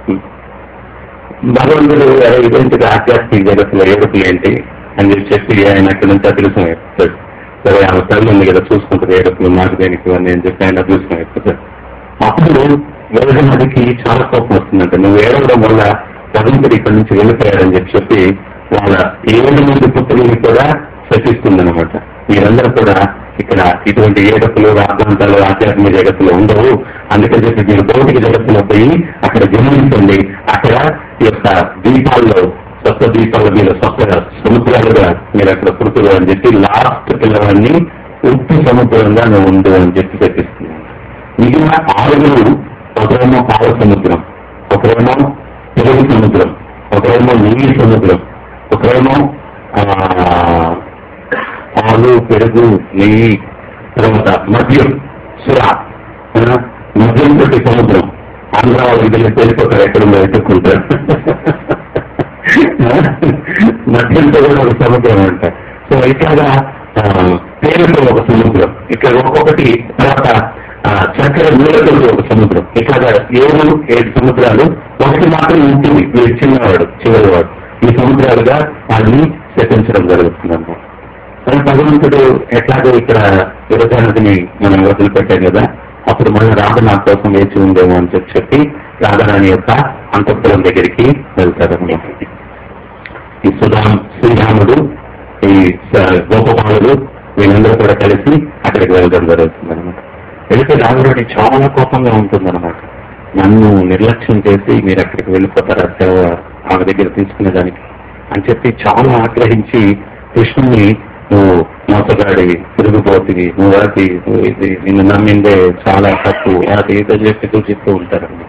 Speaker 1: భగవంతుడు "అరే, ఇదేంటి ఆధ్యాత్మిక జగత్తులో ఏడుపులు ఏంటి అని చెప్పి చెప్పి ఆయన అక్కడి నుంచి అదృష్టం అయిపోతాడు సరే ఆమె తల్లి ఉంది కదా చూసుకుంటారు ఏడుపులు నాకు దేనికి ఇవన్నీ అని చెప్పి ఆయన అదృష్టం అయిపోతాడు అప్పుడు వేద నదికి చాలా కోపం వస్తుందంట నువ్వు ఏడవడం వల్ల భగవంతుడు ఇక్కడి నుంచి వెళ్ళిపోయాడని చెప్పి చెప్పి వాళ్ళ ఏడు మంది పుత్రుల్ని కూడా శపిస్తుందన్నమాట మీరందరూ కూడా ఇక్కడ ఇటువంటి ఏడుపులు రాద్ధాంతాలు ఆధ్యాత్మిక జగత్తులో ఉండవు అందుకని చెప్పి మీరు భౌతిక జగత్తులో పోయి అక్కడ జన్మించండి అక్కడ ఈ యొక్క దీపాల్లో స్వస్థ దీపాల మీద స్వస్థ సముద్రాలుగా మీరు అక్కడ పుడుతులు అని చెప్పి లాస్ట్ పిల్లవాడిని ఉప్పు సముద్రంగా నువ్వు ఉండు అని చెప్పి చెప్పిస్తున్నాను మిగిలిన ఆరుగురు ఒకరేమో పాల సముద్రం ఒకరేమో తెలుగు సముద్రం ఒకరేమో నీలి సముద్రం ఒకరేమో ఆ, పాలు పెరుగు నెయ్యి తర్వాత మద్యం సురా ఆ, మద్యం తోటి సముద్రం ఆంధ్ర వాళ్ళు ఇద్దరు తెలిపోతారు ఎక్కడుందో ఎత్తుక్కుంటారు మద్యంతో కూడా ఒక సముద్రం అంట సో ఇట్లాగా ఆ, పేరుతో ఒక సముద్రం ఇట్లా ఒక్కొక్కటి తర్వాత ఆ, చక్కెర నీళ్ళతో ఒక సముద్రం ఇట్లాగా ఏడు ఏడు సముద్రాలు ఒకటి మాత్రం ఉంటుంది వీడు చిన్నవాడు చివరివాడు ఈ సముద్రాలుగా వాడిని శపించడం జరుగుతుంది అన్నమాట కానీ భగవంతుడు ఎట్లాగో ఇక్కడ యువజనదిని మనం వదిలిపెట్టాం కదా అప్పుడు మళ్ళీ రాధ నా కోసం వేచి ఉందేమో అని చెప్పి చెప్పి రాధారాణి యొక్క అంతఃపురం దగ్గరికి వెళ్తారు ఈ సుధాం శ్రీరాముడు ఈ స- గోపబాలుడు వీళ్ళందరూ కూడా కలిసి అక్కడికి వెళ్ళడం జరుగుతుంది అనమాట వెళితే రాఘరాణి చాలా కోపంగా ఉంటుందన్నమాట నన్ను నిర్లక్ష్యం చేసి మీరు అక్కడికి వెళ్ళిపోతారా సేవ ఆమె దగ్గర తీసుకునేదానికి అని చెప్పి చాలా ఆగ్రహించి కృష్ణుని నువ్వు మోసగాడివి తిరుగుబోతివి నువ్వు అది నువ్వు ఇది నిన్ను నమ్మిందే చాలా తప్పు అది ఏదో చెప్పి సూచిస్తూ ఉంటారండి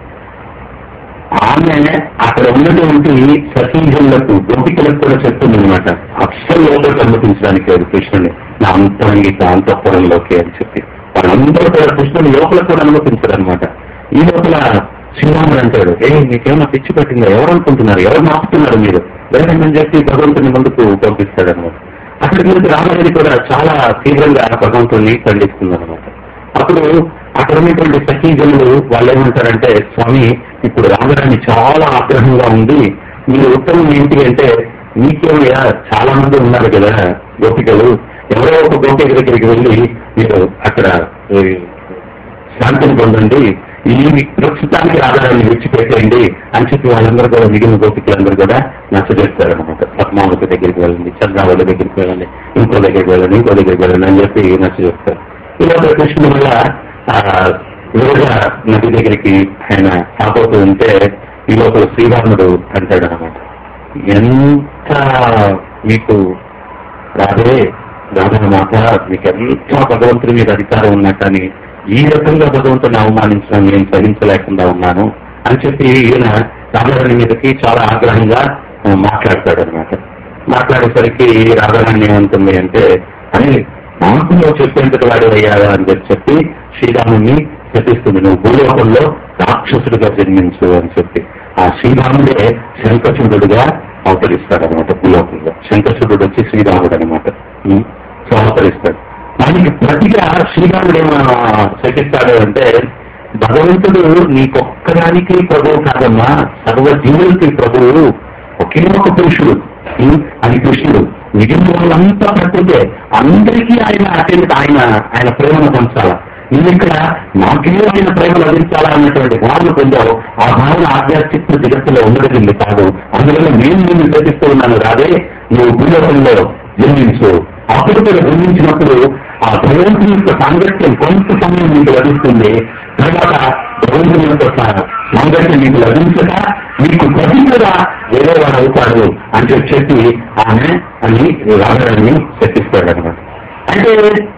Speaker 1: ఆమె అక్కడ ఉన్నటువంటి సతీజులకు గోపికలకు కూడా చెప్తుంది అనమాట అక్షర లోపలికి అనుమతించడానికి లేదు కృష్ణుని నా అంతరంగిక అంతఃపురంలోకి అని చెప్పి వాళ్ళందరూ కూడా కృష్ణుని లోపల కూడా అనుమతించారు అనమాట ఈ లోపల శ్రీరాముడు అంటాడు ఏ మీకేమన్నా పిచ్చి పట్టిందా ఎవరు అనుకుంటున్నారు ఎవరు మాపుతున్నారు మీరు లేదని చెప్పి భగవంతుని ముందుకు పంపిస్తాడు అనమాట అక్కడికి ముందు రామాయణ కూడా చాలా తీవ్రంగా భగవంతుని ఖండిస్తుంది అనమాట అప్పుడు అక్కడ ఉన్నటువంటి సఖీజనులు వాళ్ళు ఏమంటారంటే స్వామి ఇప్పుడు రామరాణి చాలా ఆగ్రహంగా ఉంది మీరు ఉత్తమం ఏంటి అంటే మీకేమయ్యా చాలా మంది ఉన్నారు కదా గోపికలు ఎవరో ఒక గోపిక దగ్గరికి వెళ్ళి మీరు అక్కడ ఈ, శాంతిని పొందండి ఈ ప్రస్తుతానికి ఆధారాన్ని విడిచిపెట్టండి అని చెప్పి వాళ్ళందరూ కూడా మిగిలిన గోపికలందరూ కూడా నచ్చజెప్తారు అనమాట పద్మావతి దగ్గరికి వెళ్ళండి చంద్రావతి దగ్గరికి వెళ్ళండి ఇంకో దగ్గరికి వెళ్ళండి ఇంకో దగ్గరికి వెళ్ళండి అని చెప్పి నచ్చజెప్తారు ఇలా కృష్ణుడు వల్ల ఆ, విరజ నది దగ్గరికి ఆయన కాపోతూ ఉంటే ఈ లోపల శ్రీరాముడు అంటాడు అనమాట ఎంత మీకు రాదే రామమాత మీకు ఎంత భగవంతుడి మీద అధికారం ఉన్నా కానీ ఈ రకంగా భగవంతుని అవమానించడం నేను సహించలేకుండా ఉన్నాను అని చెప్పి ఈయన రాధారాణి మీదకి చాలా ఆగ్రహంగా ఆ, మాట్లాడతాడు అనమాట మాట్లాడేసరికి రాధారాణి ఏమంటుంది అంటే అని నాకు నువ్వు చెప్పేంతటి వాడు అయ్యావా అని చెప్పి చెప్పి శ్రీరాముని శపిస్తుంది నువ్వు భూలోకంలో రాక్షసుడిగా జన్మించు అని చెప్పి ఆ శ్రీరాముడే శంఖచుడుగా అవతరిస్తాడనమాట భూలోకంలో శంఖచుడు వచ్చి శ్రీరాముడు అనమాట సో అవతరిస్తాడు దానికి ప్రతిగా శ్రీరాముడు ఏమో శపిస్తాడు అంటే భగవంతుడు నీకొక్కదానికి ప్రభువు కాదమ్మా సర్వ జీవులకి ప్రభువు ఒకే ఒక పురుషుడు ఉం? అది కృష్ణుడు మిగిలిన వాళ్ళంతా ప్రకృతే అందరికీ ఆయన అటెండ్ ఆయన ఆయన ప్రేమను పంచాల నేను ఇక్కడ నాకే ఆయన ప్రేమ లభించాలా అన్నటువంటి భావన పొందావు ఆ భావన ఆధ్యాత్మిక జగత్తులో ఉండగలిగింది కాదు అందువల్ల నేను నిన్ను ప్రతిస్తూ ఉన్నాను రాదే నువ్వు భూలోకంలో జన్మించు అప్పుడు కూడా జన్మించినప్పుడు ఆ భగవంతుని యొక్క సాంగత్యం కొంత సమయం నీకు లభిస్తుంది తర్వాత భగవంతుని యొక్క సా- సాంగత్యం నీకు లభించక నీకు ప్రతిగా వేరే వాడు అవుతాడు అని చెప్పి చెప్పి ఆమె అని రాజాన్ని చెప్పిస్తాడు అనమాట అంటే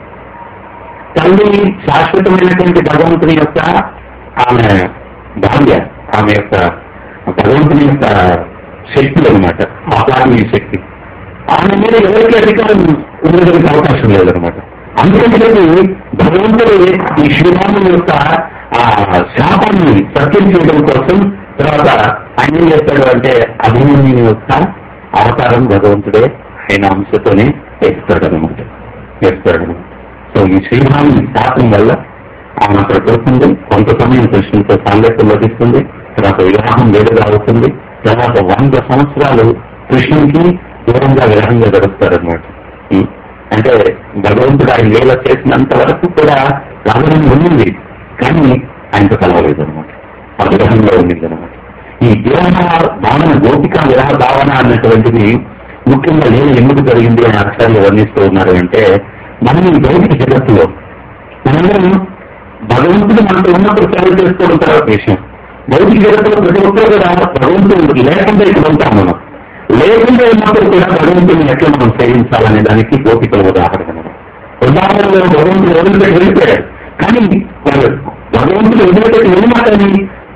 Speaker 1: తల్లి శాశ్వతమైనటువంటి భగవంతుని యొక్క ఆమె భార్య ఆమె యొక్క భగవంతుని యొక్క శక్తి అనమాట అపారమీయ శక్తి ఆమె మీద ఎవరికి అధికారం ఉండడానికి అవకాశం లేదనమాట అందుకని చెప్పి భగవంతుడు ఈ శ్రీరాముని యొక్క ఆ శాపాన్ని సత్యం చేయడం కోసం తర్వాత ఆయన ఏం చేస్తాడు అంటే అభిమన్యుని యొక్క అవతారం భగవంతుడే ఆయన అంశతోనే వేస్తాడనమాట వేస్తాడనమాట సో ఈ శ్రీరాముని శాపం వల్ల ఆమె అక్కడ పోతుంది కొంత సమయం కృష్ణునితో సాంగత్యం లభిస్తుంది తర్వాత వివాహం వేడుగా అవుతుంది తర్వాత వంద సంవత్సరాలు కృష్ణునికి దూరంగా విరహంగా గడుపుతారనమాట ఉం. అంటే భగవంతుడు ఆయన లీల చేసినంత వరకు కూడా రావడం ఉండింది కానీ ఆయనతో కలవలేదు అనమాట ఆ విరహంలో ఉండింది అనమాట ఈ విరహ భావన గోపిక విరహ భావన అన్నటువంటిది ముఖ్యంగా లీల ఎందుకు జరిగింది అని ఆచార్యులు వర్ణిస్తూ ఉన్నారు అంటే మనం ఈ భౌతిక జగత్తులో మనందరం భగవంతుడు మనతో ఉన్నప్పుడు సేవ చేసుకోవడం తర్వాత విషయం భౌతిక జగత్తులో ప్రతి ఒక్కరు కూడా భగవంతుడు లేకుండా ఇక్కడ ఉంటాం మనం లేకుండా ఉన్నప్పుడు కూడా భగవంతుడిని ఎట్లా మనం సేవించాలనే దానికి గోపికల ఉదాహరణ మనం. ఉదాహరణలో భగవంతుడు వదిలిపెట్టి వెళ్ళిపోయాడు కానీ వాళ్ళు భగవంతుడు వదిలిపెట్టి వెళ్ళినాకని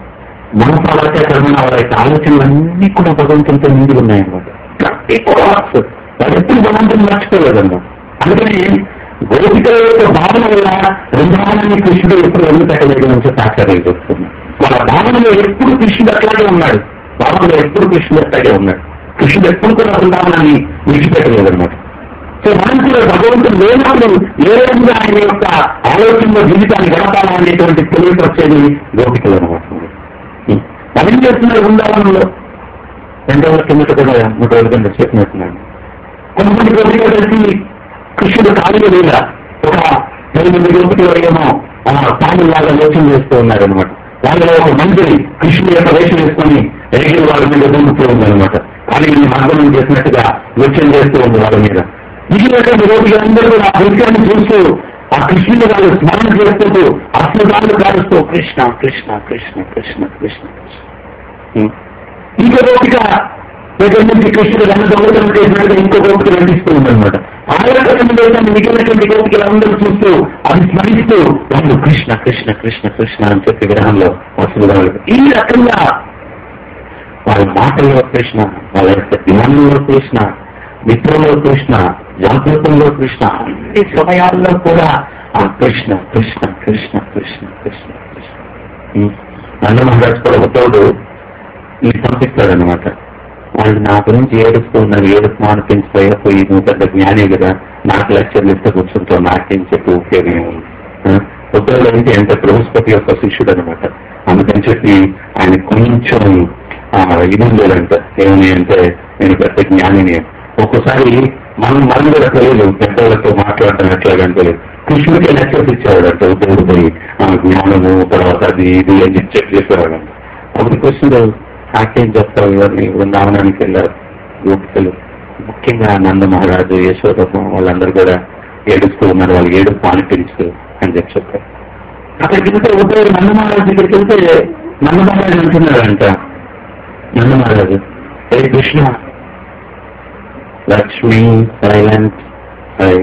Speaker 1: మనసాలకే కర్మణ వాళ్ళ యొక్క ఆలోచనలన్నీ కూడా భగవంతునితో నిండి ఉన్నాయన్నమాట ప్రతి కొరాక్స్ వాళ్ళు ఎప్పుడు భగవంతుని మర్చిపోలేదన్నమాట అందుకని గోపికల యొక్క భావన వల్ల బృందావనాన్ని కృష్ణుడు ఎప్పుడు వదిలిపెట్టలేదు అని చెప్పి ఆచార్యులు చెప్తున్నారు వాళ్ళ భావనలో ఎప్పుడు కృష్ణుడు అట్లాగే ఉన్నాడు భావనలో ఎప్పుడు కృష్ణుడు అట్లాగే ఉన్నాడు కృష్ణుడు ఎప్పుడు కూడా బృందావనాన్ని విడిచిపెట్టలేదన్నమాట సో మనం కూడా భగవంతుడు లేనప్పుడు ఏ రోజుగా ఆయన యొక్క ఆలోచనలో జీవితాన్ని గడపాలా అనేటువంటి తెలియక వచ్చేది గోపికలు అనమాట మనం ఏం చేస్తున్నారు బృందావనంలో రెండవ కిందట కూడా మూడు రోజుల కింద చెప్పినట్టున్నాను కొంతమంది గోపికలు కలిసి కృష్ణుడు ఖాళీగా లేదా ఒక పది మంది గోపికలు ఏమో తాను లాగా యోచన చేస్తూ ఉన్నారనమాట వాళ్ళలో ఒక మంత్రి కృష్ణుడు యొక్క వేషం వేసుకొని ఎగిరి వాళ్ళ మీద దూకుతూ ఉందన్నమాట ఖాళీ మార్గం చేసినట్టుగా యోచన చేస్తూ ఉంది వాళ్ళ మీద మిగిలినటువంటి గోపికలందరూ కూడా ఆ దృశ్యాన్ని చూస్తూ ఆ కృష్ణుని వాళ్ళు స్మరణ చేసుకుంటూ అస్మదాలు కాలుస్తూ కృష్ణ కృష్ణ కృష్ణ కృష్ణ కృష్ణ కృష్ణ ఉం. ఇంకో గోపిక దగ్గర నుంచి కృష్ణుడు రెండు దొంగతనం చేసినట్టుగా ఇంకో గోపిక నటిస్తూ ఉందన్నమాట ఆ యొక్క సన్నివేశాన్ని మిగిలినటువంటి గోపికలు అందరూ చూస్తూ అది స్మరిస్తూ వాళ్ళు కృష్ణ కృష్ణ కృష్ణ కృష్ణ అని చెప్పి విగ్రహంలో వస్తుంది ఈ రకంగా వాళ్ళ మాటల్లో కృష్ణ వాళ్ళ యొక్క ధ్యానంలో కృష్ణ మిత్రంలో కృష్ణ జాగ్రత్తలో కృష్ణ అన్ని సమయాల్లో కూడా ఆ కృష్ణ కృష్ణ కృష్ణ కృష్ణ కృష్ణ కృష్ణ నంద మహారాజ్ కూడా ఒకటోడు ఇది పంపిస్తాడనమాట వాళ్ళు నా గురించి ఏడుస్తూ ఉన్నారు ఏడుస్తూ అనిపించిపోయా పోయి నువ్వు పెద్ద జ్ఞాని కదా నాకు లెక్చర్లు ఇస్తే కూర్చుంటావు నాకేం చెప్పి ఉపయోగం ఏముంది ఉత్తరాలు అంటే ఎంత బృహస్పతి యొక్క శిష్యుడు అనమాట అందుకని చెప్పి ఆయన కొంచెం ఆ, ఇది ఉండేదంట ఏమని అంటే నేను పెద్ద జ్ఞానిని అని. ఒక్కోసారి మనం మనం కూడా తెలియదు పెద్దలతో మాట్లాడటం ఎట్లాగని తెలియదు కృష్ణుడికి లెక్చర్స్ ఇచ్చేవాడంట ఉద్యోగుడు పోయి ఆ జ్ఞానము తర్వాత అది ఇది అని చెప్పి చెక్ చేసేవాడంట అప్పుడు కృష్ణుడు నాకేం చెప్తావు ఇవన్నీ బృందావనానికి వెళ్ళారు గోపికలు ముఖ్యంగా నంద మహారాజు యశోదమ్మ వాళ్ళందరూ కూడా ఏడుస్తూ ఉన్నారు వాళ్ళు ఏడు పానిపించు అని చెప్పి చెప్పారు అక్కడికి వెళ్తే ఉదయం నంద మహారాజు దగ్గరికి వెళ్తే నంద మహారాజు అంటున్నాడంట నంద మహారాజు ఏ కృష్ణ లక్ష్మి సైలెంట్ హై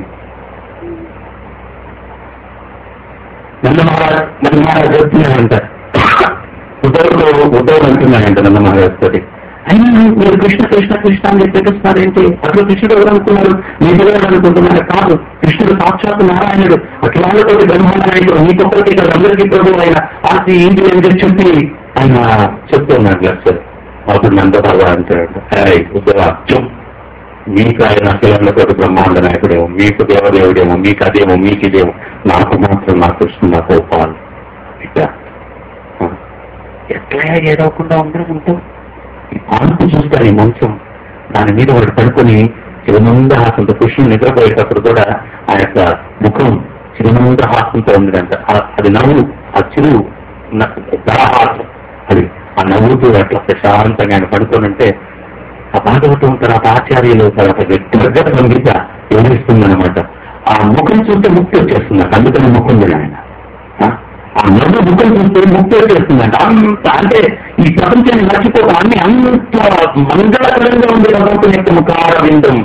Speaker 1: నంద మహారాజ్ నంద మహారాజ్ చెప్తున్నాడంట ఉద్దవుడు ఉద్దవుడు అంటున్నాడంట నంద మహారాజ్ తోటి అయినా మీరు కృష్ణ కృష్ణ కృష్ణ అని చెప్పి పెట్టేస్తున్నారు ఏంటి అసలు కృష్ణుడు ఎవరు అనుకున్నారు మీరు ఎవరు అనుకుంటున్నారు కాదు కృష్ణుడు సాక్షాత్ నారాయణుడు అఖిలాలతో బ్రహ్మనారాయణుడు మీకొక్కరికి ఇక్కడ అందరికీ ప్రభు ఆయన ఆస్తి ఏంటి అని చెప్పి చెప్పి ఆయన చెప్తున్నాడు లక్ష్యం అప్పుడు నంద బాబా అంటాడు హాయ్ ఉద్దవా చెప్ మీకు ఆయన అఖిలంలో బ్రహ్మాండ నాయకుడేమో మీకు దేవదేవుడేమో మీకు అదేమో మీకు ఇదేమో నాకు మాత్రం నా కృష్ణ నా గోపాల్ ఇట్లా ఆ. ఎట్లా ఏడవకుండా అందరూ ఉంటాం ఈ పాన్పు చూస్తారు ఈ మంచం దాని మీద వాడు పడుకొని చిరుమంద హాసంతో కృష్ణుడు నిద్రపోయేటప్పుడు కూడా ఆ యొక్క ముఖం చిరుమంద హాసంతో ఉందంట ఆ- అది నవ్వు ఆ చిరు న- దరహాసం అది ఆ నవ్వుతూ అట్లా ప్రశాంతంగా ఆయన పడుకోనంటే ఆ భాగవతం తర్వాత ఆచార్యులు తర్వాత దగ్గర సంగీత వివరిస్తుందన్నమాట ఆ ముఖం చూస్తే ముక్తి వచ్చేస్తుందంట అందుకని ముఖం ఆయన ఆ? ఆ నవ్వు ముఖం చూస్తే ముక్తి వచ్చేస్తుందంట అంత అంటే ఈ ప్రపంచాన్ని మర్చిపోక అన్ని అంత మంగళకరంగా ఉంది భగవంతుని యొక్క ముఖార విందం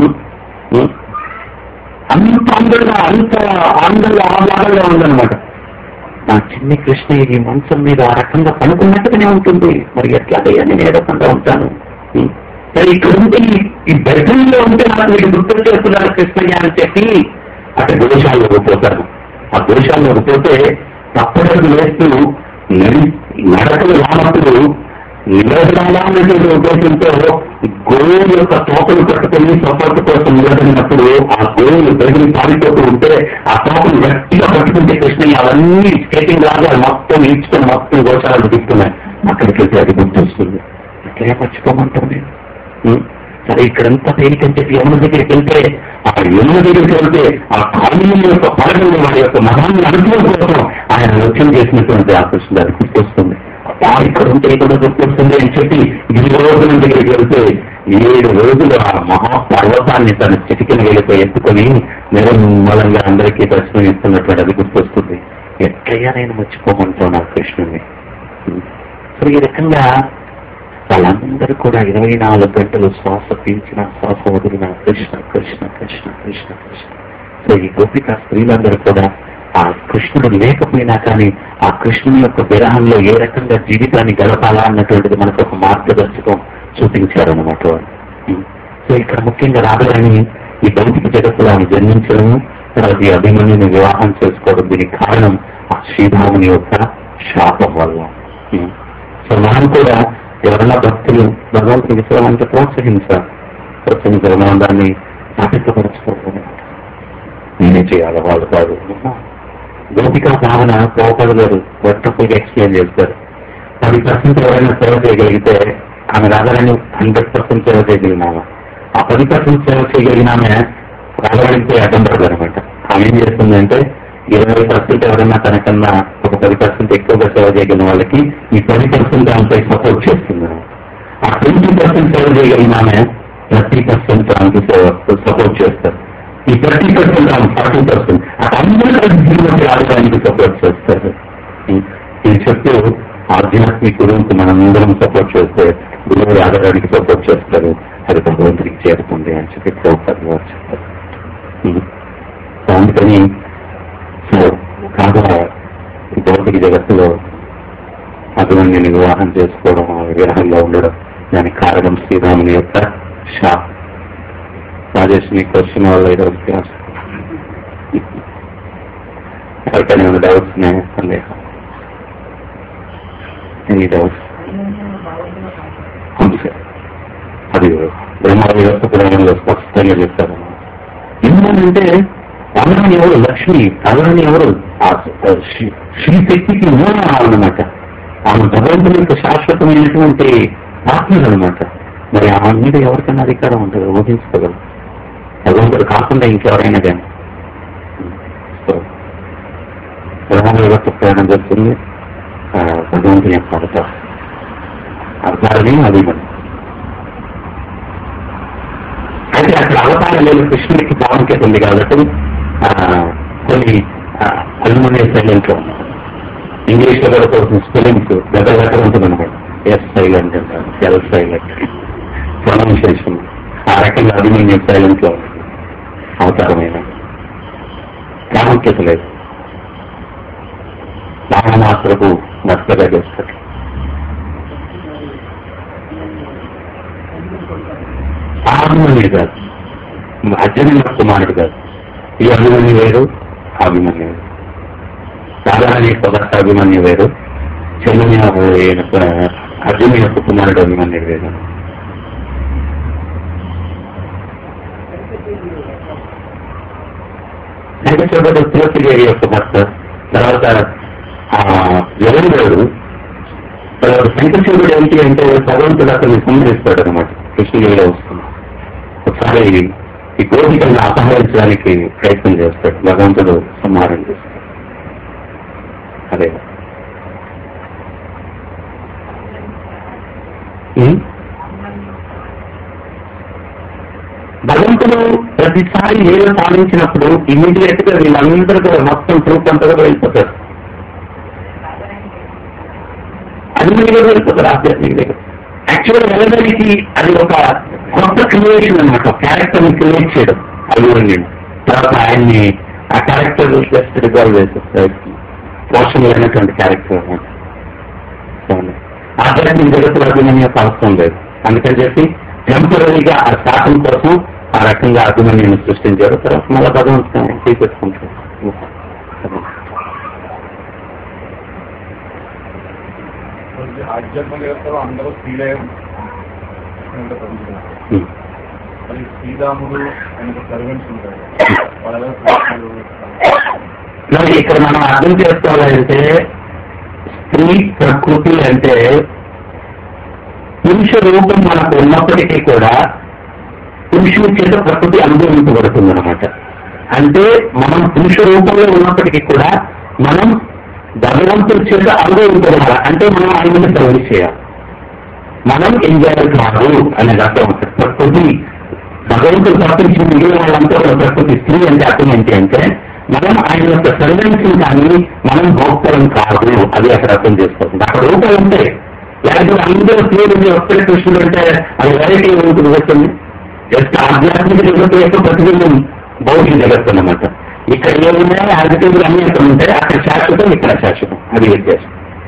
Speaker 1: అంత అందంగా అంత ఆనందంగా ఆహ్లాదంగా ఉందన్నమాట నా చిన్ని కృష్ణ ఈ మంచం మీద ఆ రకంగా పనుకున్నట్టుగానే ఉంటుంది మరి ఎట్లాగయ్యా నేను ఏడకుండా ఉంటాను ఉం. మరి ఇక్కడ ఉంటే ఈ- ఈ బెడ్రూమ్లో ఉంటే నాకు మీరు గుర్తు చేస్తున్నారు కృష్ణయ్య అని చెప్పి అక్కడ గోశాలలో పోతారు ఆ గోశాలలో పోతే తప్పటడుగు వేస్తూ నడి- నడకలు రానప్పుడు నిలబడాలనేటువంటి ఉద్దేశంతో గోవుల యొక్క తోకలు కట్టుకుని సపోర్ట్ కోసం నిలబడినప్పుడు ఆ గోవులు బెదిరి పారిపోతూ ఉంటే ఆ తోకలు గట్టిగా పట్టుకుంటే కృష్ణయ్య అవన్నీ స్కేటింగ్ లాగా మొత్తం ఈడ్చుకొని మొత్తం గోశాలను దిక్కున్నాయి అక్కడికి వెళ్తే అది గుర్తొస్తుంది అట్లే మర్చిపోమంటాం నేను ఉం? సరే ఇక్కడంతా తేలికని చెప్పి యమున దగ్గరికి వెళ్తే ఆ యమున దగ్గరికి వెళ్తే ఆ కాళీయ యొక్క పడగలు వారి యొక్క మహాన్ని అనుభవం కోసం ఆయన లక్ష్యం చేసినటువంటి ఆ కృష్ణ అది గుర్తొస్తుంది అబ్బా, ఇక్కడ ఉంటే ఇక్కడ గుర్తొస్తుంది అని చెప్పి గిరిజోధనం దగ్గరికి వెళ్తే ఏడు రోజులు ఆ మహాపర్వతాన్ని తన చిటికిన వెళ్ళిపోయి ఎత్తుకొని నిర్మలంగా అందరికీ దర్శనం ఇస్తున్నటువంటి అది గుర్తొస్తుంది ఎట్లయ్యా నేను మర్చిపోమంటాను ఆ కృష్ణుని సో ఈ రకంగా వాళ్ళందరూ కూడా ఇరవై నాలుగు గంటలు శ్వాస పీల్చిన శ్వాస వదిలిన కృష్ణ కృష్ణ కృష్ణ కృష్ణ కృష్ణ సో ఈ గోపిక స్త్రీలందరూ కూడా ఆ కృష్ణుడు లేకపోయినా కానీ ఆ కృష్ణుని యొక్క విరహంలో ఏ రకంగా జీవితాన్ని గడపాలా అన్నటువంటిది మనకు ఒక మార్గదర్శకం చూపించారన్నమాట వారు ఉం. సో ఇక్కడ ముఖ్యంగా రాబోయని ఈ భౌతిక జగత్తులో ఆమె జన్మించడం తర్వాత ఈ అభిమన్యుని వివాహం చేసుకోవడం దీనికి కారణం ఆ శ్రీరాముని యొక్క శాపం వల్ల ఉం. సో మనం కూడా ఎవరైనా భక్తులు భగవంతుని విశ్రామంటే ప్రోత్సహించాలి ప్రోత్సహించాలి మనం దాన్ని నాటికపరచుకోవాలి నేనే చేయాలి వాళ్ళు కాదు గోపికా భావన పోపడు గారు వర్తఫుల్గా ఎక్స్ప్లెయిన్ చేస్తారు పది పర్సెంట్ ఎవరైనా సేవ చేయగలిగితే ఆమె రాగానే హండ్రెడ్ పర్సెంట్ సేవ చేయగలిగిన ఆమె ఆ పది పర్సెంట్ సేవ చేయగలిగిన ఆమె రాగడానికి అడ్డం పడదు అనమాట ఆమె ఏం చేస్తుందంటే ఇరవై పర్సెంట్ ఎవరైనా తనకన్నా ఒక పది పర్సెంట్ ఎక్కువగా సేవ చేయగలిగిన వాళ్ళకి ఈ పది పర్సెంట్ ఆమెపై సపోర్ట్ చేస్తుంది ఆ ట్వంటీ పర్సెంట్ సేవ చేయగలిగిన ఆమె థర్టీ పర్సెంట్ ఆమెకి సపోర్ట్ చేస్తారు ఈ థర్టీ పర్సెంట్ ఆమె ఫార్టీ పర్సెంట్ అందరూ కలిసి జీవనకి ఆడడానికి సపోర్ట్ చేస్తారు ఈ- ఇది చెప్తూ ఆధ్యాత్మిక గురువుకి మనం అందరం సపోర్ట్ చేస్తే గురువులు ఆడడానికి సపోర్ట్ చేస్తారు అది భగవంతుడికి చేరుతుంది అని చెప్పి ప్రభుత్వం వారు చెప్తారు సో అందుకని సో కాగా ఈ భౌతిక జగత్తులో అభిమన్యుని వివాహం చేసుకోవడం ఆ విగ్రహంలో ఉండడం దానికి కారణం శ్రీరాముని యొక్క షా రాజేష్ నీ క్వశ్చన్ వల్ల ఈరోజు క్లాస్ ఎవరికైనా ఏమైనా డౌట్స్ ఉన్నాయా సందేహం ఎనీ డౌట్స్ అవును సార్ అది బ్రహ్మ వ్యవస్థ పురాణంలో స్పష్టంగా చెప్తారు ఎందుకంటే అమరాన్ని ఎవరు లక్ష్మి అమరాన్ని ఎవరు ఆ శ్రీ- శ్రీశక్తికి మూలం అన్నమాట ఆమె భగవంతుని యొక్క శాశ్వతమైనటువంటి ఆత్మలు అనమాట మరి ఆమె మీద ఎవరికైనా అధికారం ఉంటుంది ఊహించుకోగలరు భగవంతుడు కాకుండా ఇంకెవరైనా కానీ సో బ్రహ్మ వ్యవస్థ ప్రయాణం చేస్తుంది ఆ, భగవంతుని యొక్క అవతారం అవతారమే అభిమన్యు అయితే అక్కడ అవతారం లేదు కృష్ణుడికి ప్రాముఖ్యత ఉంది కాబట్టి ఆ, కొన్ని అల్మనే సైలెంట్ లో ఉన్నాయి ఇంగ్లీష్ లో కూడా కొన్ని స్పెల్లింగ్స్ దగ్గర దగ్గర ఉంటుంది అనమాట ఎస్ సైలెంట్ అంటారు ఎల్ సైలెంట్ ప్రొనౌన్సియేషన్ ఆ రకంగా అభిమన్యు సైలెంట్ లో ఉంది. అవతారమైన ప్రాముఖ్యత లేదు రామమాత్రకు భర్తగా చేస్తారు అభిమన్యు కాదు అర్జునుల కుమారుడు కాదు ఈ అభిమన్యు వేరు ఆ అభిమన్యు వేరు సాధారణ యొక్క భర్త అభిమన్యు వేరు చంద్రుని యొక్క అర్జును యొక్క కుమారుడు అభిమన్యు వేరు వెంకటేశ్వరుడు తులసిదేవి యొక్క భర్త తర్వాత ఆ జగన్గడు తర్వాత శంకరశివుడు ఏంటి అంటే భగవంతుడు అతన్ని సంహరిస్తాడు అనమాట కృష్ణుడిలో వస్తుంది ఒకసారి ఈ కోరికలను అపహరించడానికి ప్రయత్నం చేస్తాడు భగవంతుడు సంహారం చేస్తాడు అదే ఉం? భగవంతుడు ప్రతిసారి నీళ్ళు సాధించినప్పుడు ఇమీడియట్ గా వీళ్ళందరికీ మొత్తం ట్రూప్ అంతా కూడా వెళ్ళిపోతారు అది మీద వెళ్ళిపోతారు ఆధ్యాత్మిక దగ్గర యాక్చువల్ వెళ్ళడానికి అది ఒక కొత్త క్రియేషన్ అనమాట క్యారెక్టర్ ని క్రియేట్ చేయడం అభిమన్యుడు తర్వాత ఆయన్ని ఆ క్యారెక్టర్ జస్ట్ రిజాల్వ్ చేసేస్తారు పోషణ లేనటువంటి క్యారెక్టర్ అనమాట ఆధ్యాత్మిక జగత్తులో అభిమన్యు యొక్క అవసరం లేదు అందుకని చెప్పి టెంపరీగా ఆ శాతం కోసం ఆ రకంగా అభిమన్యుని సృష్టించారు తర్వాత మళ్ళీ భగవంతుని తీపెట్టుకుంటారు
Speaker 3: ఆధ్యాత్మిక వ్యవస్థలో అందరూ స్త్రీలే ఉంటారు.
Speaker 1: ఉం.
Speaker 3: మరి శ్రీరాముడు ఆయనకు సర్వెంట్స్ ఉంటారు వాళ్ళ
Speaker 1: మరి ఇక్కడ మనం అర్థం చేసుకోవాలంటే స్త్రీ ప్రకృతి అంటే పురుష రూపం మనకు ఉన్నప్పటికీ కూడా పురుషుని చేత ప్రకృతి అనుభవించబడుతుంది అనమాట అంటే మనం పురుష రూపంలో ఉన్నప్పటికీ కూడా మనం భగవంతుడి చేత అనుభవించగల అంటే మనం ఆయన మీద సర్వీస్ చేయాలి మనం ఎంజాయ్ కాదు అనేది అర్థం అవుతుంది ప్రకృతి భగవంతుడు తప్పించిన మిగిలిన వాళ్ళంతా ఒక ప్రకృతి స్త్రీ అంటే అర్థం ఏంటి అంటే మనం ఆయన యొక్క సర్వెంట్స్ కానీ మనం భోక్తరం కాదు అది అక్కడ అర్థం చేసుకోవాలి అక్కడ రూపాయలు ఉంటాయి లేకపోతే అందరూ స్త్రీలు ఒక్కరి కృష్ణుడు అంటే అది వెరైటీ ఉంటుంది వస్తుంది జస్ట్ ఆధ్యాత్మిక జగత్తు యొక్క ప్రతిబింబం భౌతిక జగత్తు అన్నమాట ఇక్కడ ఏమున్నాయి ఆధ్యాత్మికలు అన్ని ఎక్కడ ఉంటాయి అక్కడ శాశ్వతం ఇక్కడ శాశ్వతం అది వ్యత్యాసం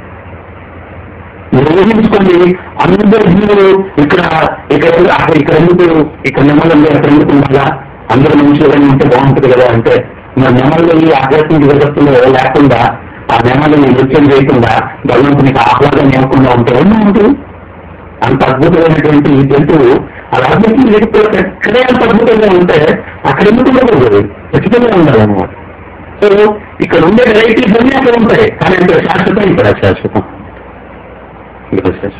Speaker 1: మీరు ఊహించుకోండి అందరు జీవులు ఇక్కడ ఇక్కడ అక్కడ ఇక్కడ ఎందుకు ఇక్కడ నెమ్మలు అక్కడ ఎందుకు ఉండాలా అందరూ మనుషులు ఉంటే బాగుంటుంది కదా అంటే మరి నెమళ్ళు ఈ ఆధ్యాత్మిక జగత్తులో లేకుండా ఆ నెమలని నృత్యం చేయకుండా భగవంతునికి ఆహ్లాదం ఇవ్వకుండా ఉంటే ఏమో ఉంటుంది అంత అద్భుతమైనటువంటి ఈ జంతువు అలా ఆధ్యాత్మిక జగత్తులో ఎక్కడే అంత అద్భుతంగా ఉంటే అక్కడ ఎందుకు ఉండకూడదు ఖచ్చితంగా ఉండాలన్నమాట సో ఇక్కడ ఉండే వెరైటీస్ అన్నీ అక్కడ ఉంటాయి కానీ ఇక్కడ శాశ్వతం ఇక్కడ శాశ్వతం ఇక్కడ శాశ్వతం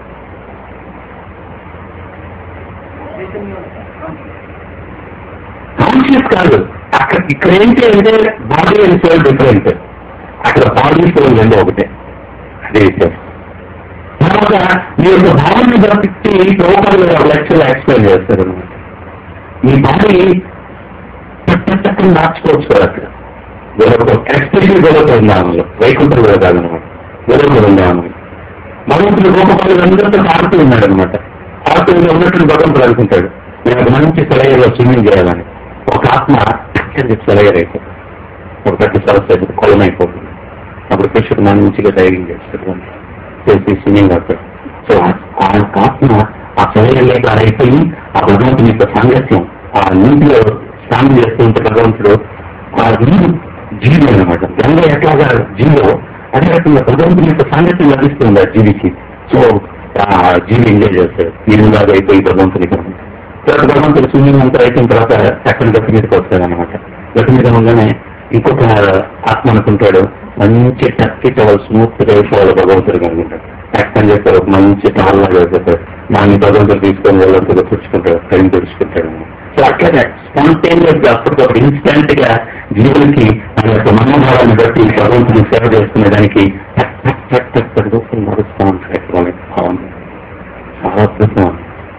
Speaker 1: కాన్షియస్ కాదు అక్కడ ఇక్కడ ఏంటి అంటే బాడీ అండ్ సోల్ డిఫరెంట్ అక్కడ బాడీ సోల్ రెండు ఒకటే అదే వ్యత్యాసం తర్వాత మీ యొక్క భావన బట్టి ప్రభుత్వాలు ఒక లెక్చర్ ఎక్స్ప్లెయిన్ చేస్తారు అనమాట మీ బాడీ చక్కని మార్చుకోవచ్చు కదా అక్కడ వేరొక ఎక్స్ప్రెషన్ వేరొక ఉందామలో వైకుంఠం వేరే కాదనమాట వేరొక ఉందామని భగవంతుడు గోపకాలు అందరితో ఆడుతూ ఉన్నాడు అనమాట ఆడుతూ ఉన్నట్టు భగవంతుడు అనుకుంటాడు నేను ఒక మంచి సెలవులో స్విమ్మింగ్ చేయాలని ఒక ఆత్మ సెలగరైపోతుంది ఒక పెద్ద సరస్సు అయితే కొలం అయిపోతుంది అప్పుడు కృష్ణుడు మంచిగా ధైర్యం చేస్తాడు చేసి స్విమ్మింగ్ అవుతాడు సో ఆ ఆత్మ ఆ శరీరంలో అయిపోయి ఆ భగవంతుని యొక్క సాంగత్యం ఆ నీటిలో స్నానం చేస్తూ ఉంటే భగవంతుడు ఆ నీరు జీవి అనమాట గంగ ఎట్లాగా జీవో అదే రకంగా భగవంతుని యొక్క సాంగత్యం లభిస్తుంది ఆ జీవికి సో ఆ జీవి ఎంజాయ్ చేస్తాడు నీరులాగా అయిపోయి భగవంతుని తర్వాత భగవంతుడు స్విమ్మింగ్ అంతా అయిపోయిన తర్వాత చక్కని గట్టి మీదకి వస్తాడు అనమాట గట్టి మీద ఉండగానే ఇంకొక ఆత్మ అనుకుంటాడు మంచి టక్కి టవల్ స్మూత్ గా వేసుకోవాలి భగవంతుడు కనుకుంటాడు టక్ అని చెప్పారు ఒక మంచి టవల్ లాగా చెప్పారు దాన్ని భగవంతుడు తీసుకొని వాళ్ళంతా తెచ్చుకుంటాడు టైం తెచ్చుకుంటాడు సో అట్లాగే స్పాంటేనియస్ గా అప్పటికప్పుడు ఇన్స్టెంట్ గా జీవులకి మన యొక్క మనోభావాన్ని బట్టి భగవంతుని సేవ చేసుకునే దానికి టక్ టక్ టక్ టక్ పడిపోతుంది నడుస్తూ ఉంటాయి వాళ్ళకి భావన చాలా అద్భుతం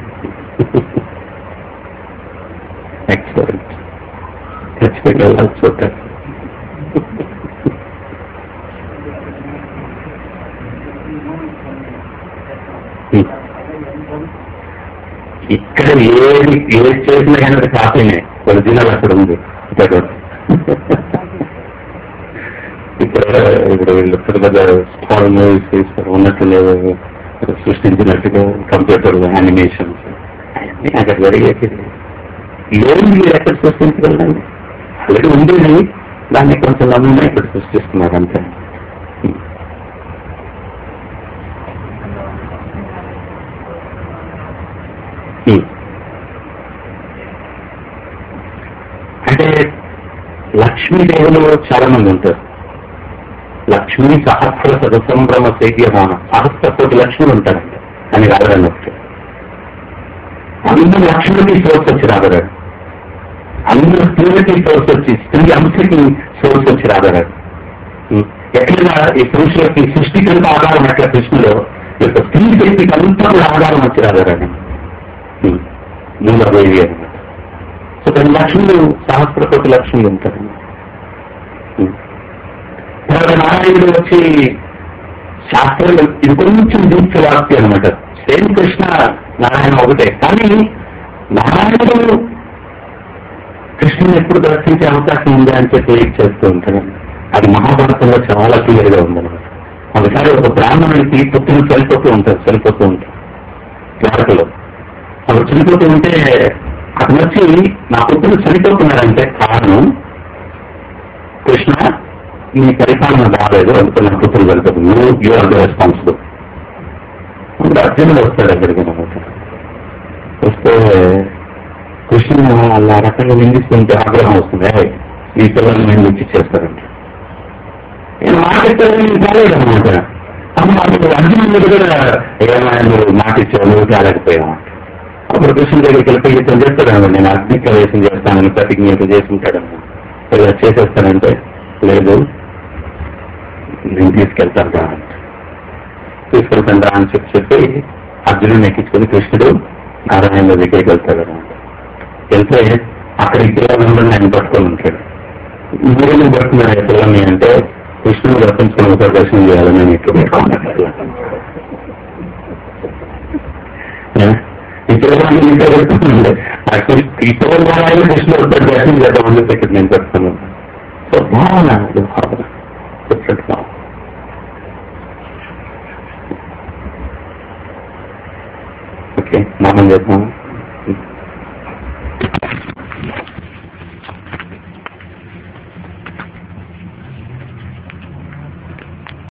Speaker 1: ఎక్సలెంట్ ఖచ్చితంగా వెళ్ళాలి చూడాలి ఇక్కడ ఏది ఏది చేసినా కానీ అది కాపీనే ఒరిజినల్ అక్కడ ఉంది ఇక్కడ ఇక్కడ ఇప్పుడు వీళ్ళు పెద్ద పెద్ద స్టార్ మూవీస్ చేస్తారు ఉన్నట్టు లేదు సృష్టించినట్టుగా కంప్యూటర్ యానిమేషన్స్ అన్నీ అక్కడ జరిగేది ఏం మీరు ఎక్కడ సృష్టించగలండి ఆల్రెడీ ఉండేది దాన్ని కొంచెం నమ్మునే ఇక్కడ సృష్టిస్తున్నారు అంతే Hmm. అంటే లక్ష్మీదేవులు చాలా మంది ఉంటారు లక్ష్మీ సహస్ర సదసంభ్రమ సేవ్యమాన సహస్ర కోటి లక్ష్ములు ఉంటారండి అని రాగలని ఒకటి అందరు లక్ష్ములకి సోర్స్ వచ్చి రాగరాడు అందరు స్త్రీలకి సోర్స్ వచ్చి స్త్రీ అంశకి సోర్స్ వచ్చి రాగరాడు ఎట్లా ఈ పురుషులకి సృష్టికి అంతా ఆధారం ఎట్లా కృష్ణుడు ఈ యొక్క స్త్రీ శక్తికి అంతా కూడా ఆధారం వచ్చి రాగరాడు మూలదేవి అనమాట సో కొన్ని లక్ష్ములు సహస్ర కోటి లక్ష్ములు ఉంటారు తర్వాత నారాయణుడు వచ్చి శాస్త్రంలో ఇది కొంచెం దీక్ష వాక్తి అనమాట సేమ్ కృష్ణ నారాయణ ఒకటే కానీ నారాయణుడు కృష్ణుని ఎప్పుడు దర్శించే అవకాశం ఉందా అని చెప్పి వెయిట్ చేస్తూ ఉంటాడు అది మహాభారతంలో చాలా క్లియర్ గా ఉందన్నమాట ఒకసారి ఒక బ్రాహ్మణుడికి పుత్రులు చనిపోతూ ఉంటారు చనిపోతూ ఉంటారు ద్వారకలో అప్పుడు చనిపోతూ ఉంటే అతను వచ్చి నా పుత్రులు చనిపోతున్నారంటే కారణం కృష్ణ నీ పరిపాలన బాగాలేదు అందుకే నా పుత్రులు వెళ్తారు నువ్వు యూ ఆర్ ద రెస్పాన్సిబుల్ అప్పుడు అర్జునుడు వస్తాడు అక్కడికి అనమాట వస్తే కృష్ణుని అలా రకంగా నిందిస్తుంటే ఆగ్రహం వస్తుంది "ఏయ్, ఈ పిల్లల్ని నేను ఇచ్చి చేస్తారంట నేను మాట్లాడతాను నేను కాలేదు అనమాట అప్పుడు అప్పుడు అర్జునుడి దగ్గర ఏమైనా నువ్వు మాట ఇచ్చావు నువ్వు తేలేకపోయావు అప్పుడు కృష్ణుడి దగ్గరికి వెళ్ళిపోయి ఇతను చేస్తాడు నేను అగ్ని ప్రవేశం చేస్తానని ప్రతిజ్ఞ ఇతను చేసి ఉంటాడమ్మా ఇలా చేసేస్తానంటే లేదు నేను తీసుకెళ్తాను రా అంట. తీసుకెళ్తాను రా అని చెప్పి చెప్పి అర్జునుని ఎక్కించుకుని కృష్ణుడు నారాయణ దగ్గరికి వెళ్తాడు అనమాట వెళ్తే అక్కడ ఈ పిల్లలందరినీ ఆయన పట్టుకొని ఉంటాడు మీరు పట్టుకున్నారు ఈ పిల్లల్ని అంటే కృష్ణుడు రప్పించుకుని ఒక దర్శనం చేయాలని నేను ఇక్కడ పెట్టుకున్నాను ఈ పిల్లలన్నీ ఇంట్లో పెట్టుకుంటే యాక్చువల్లీ ఈ పిల్లల ద్వారా అయినా కృష్ణుడు ఒక దర్శనం చేద్దామని చెప్పి ఇక్కడ నేను పెట్టుకున్నాను సో భావన అది భావన డిఫరెంట్ భావన ఓకే మనం చేద్దాం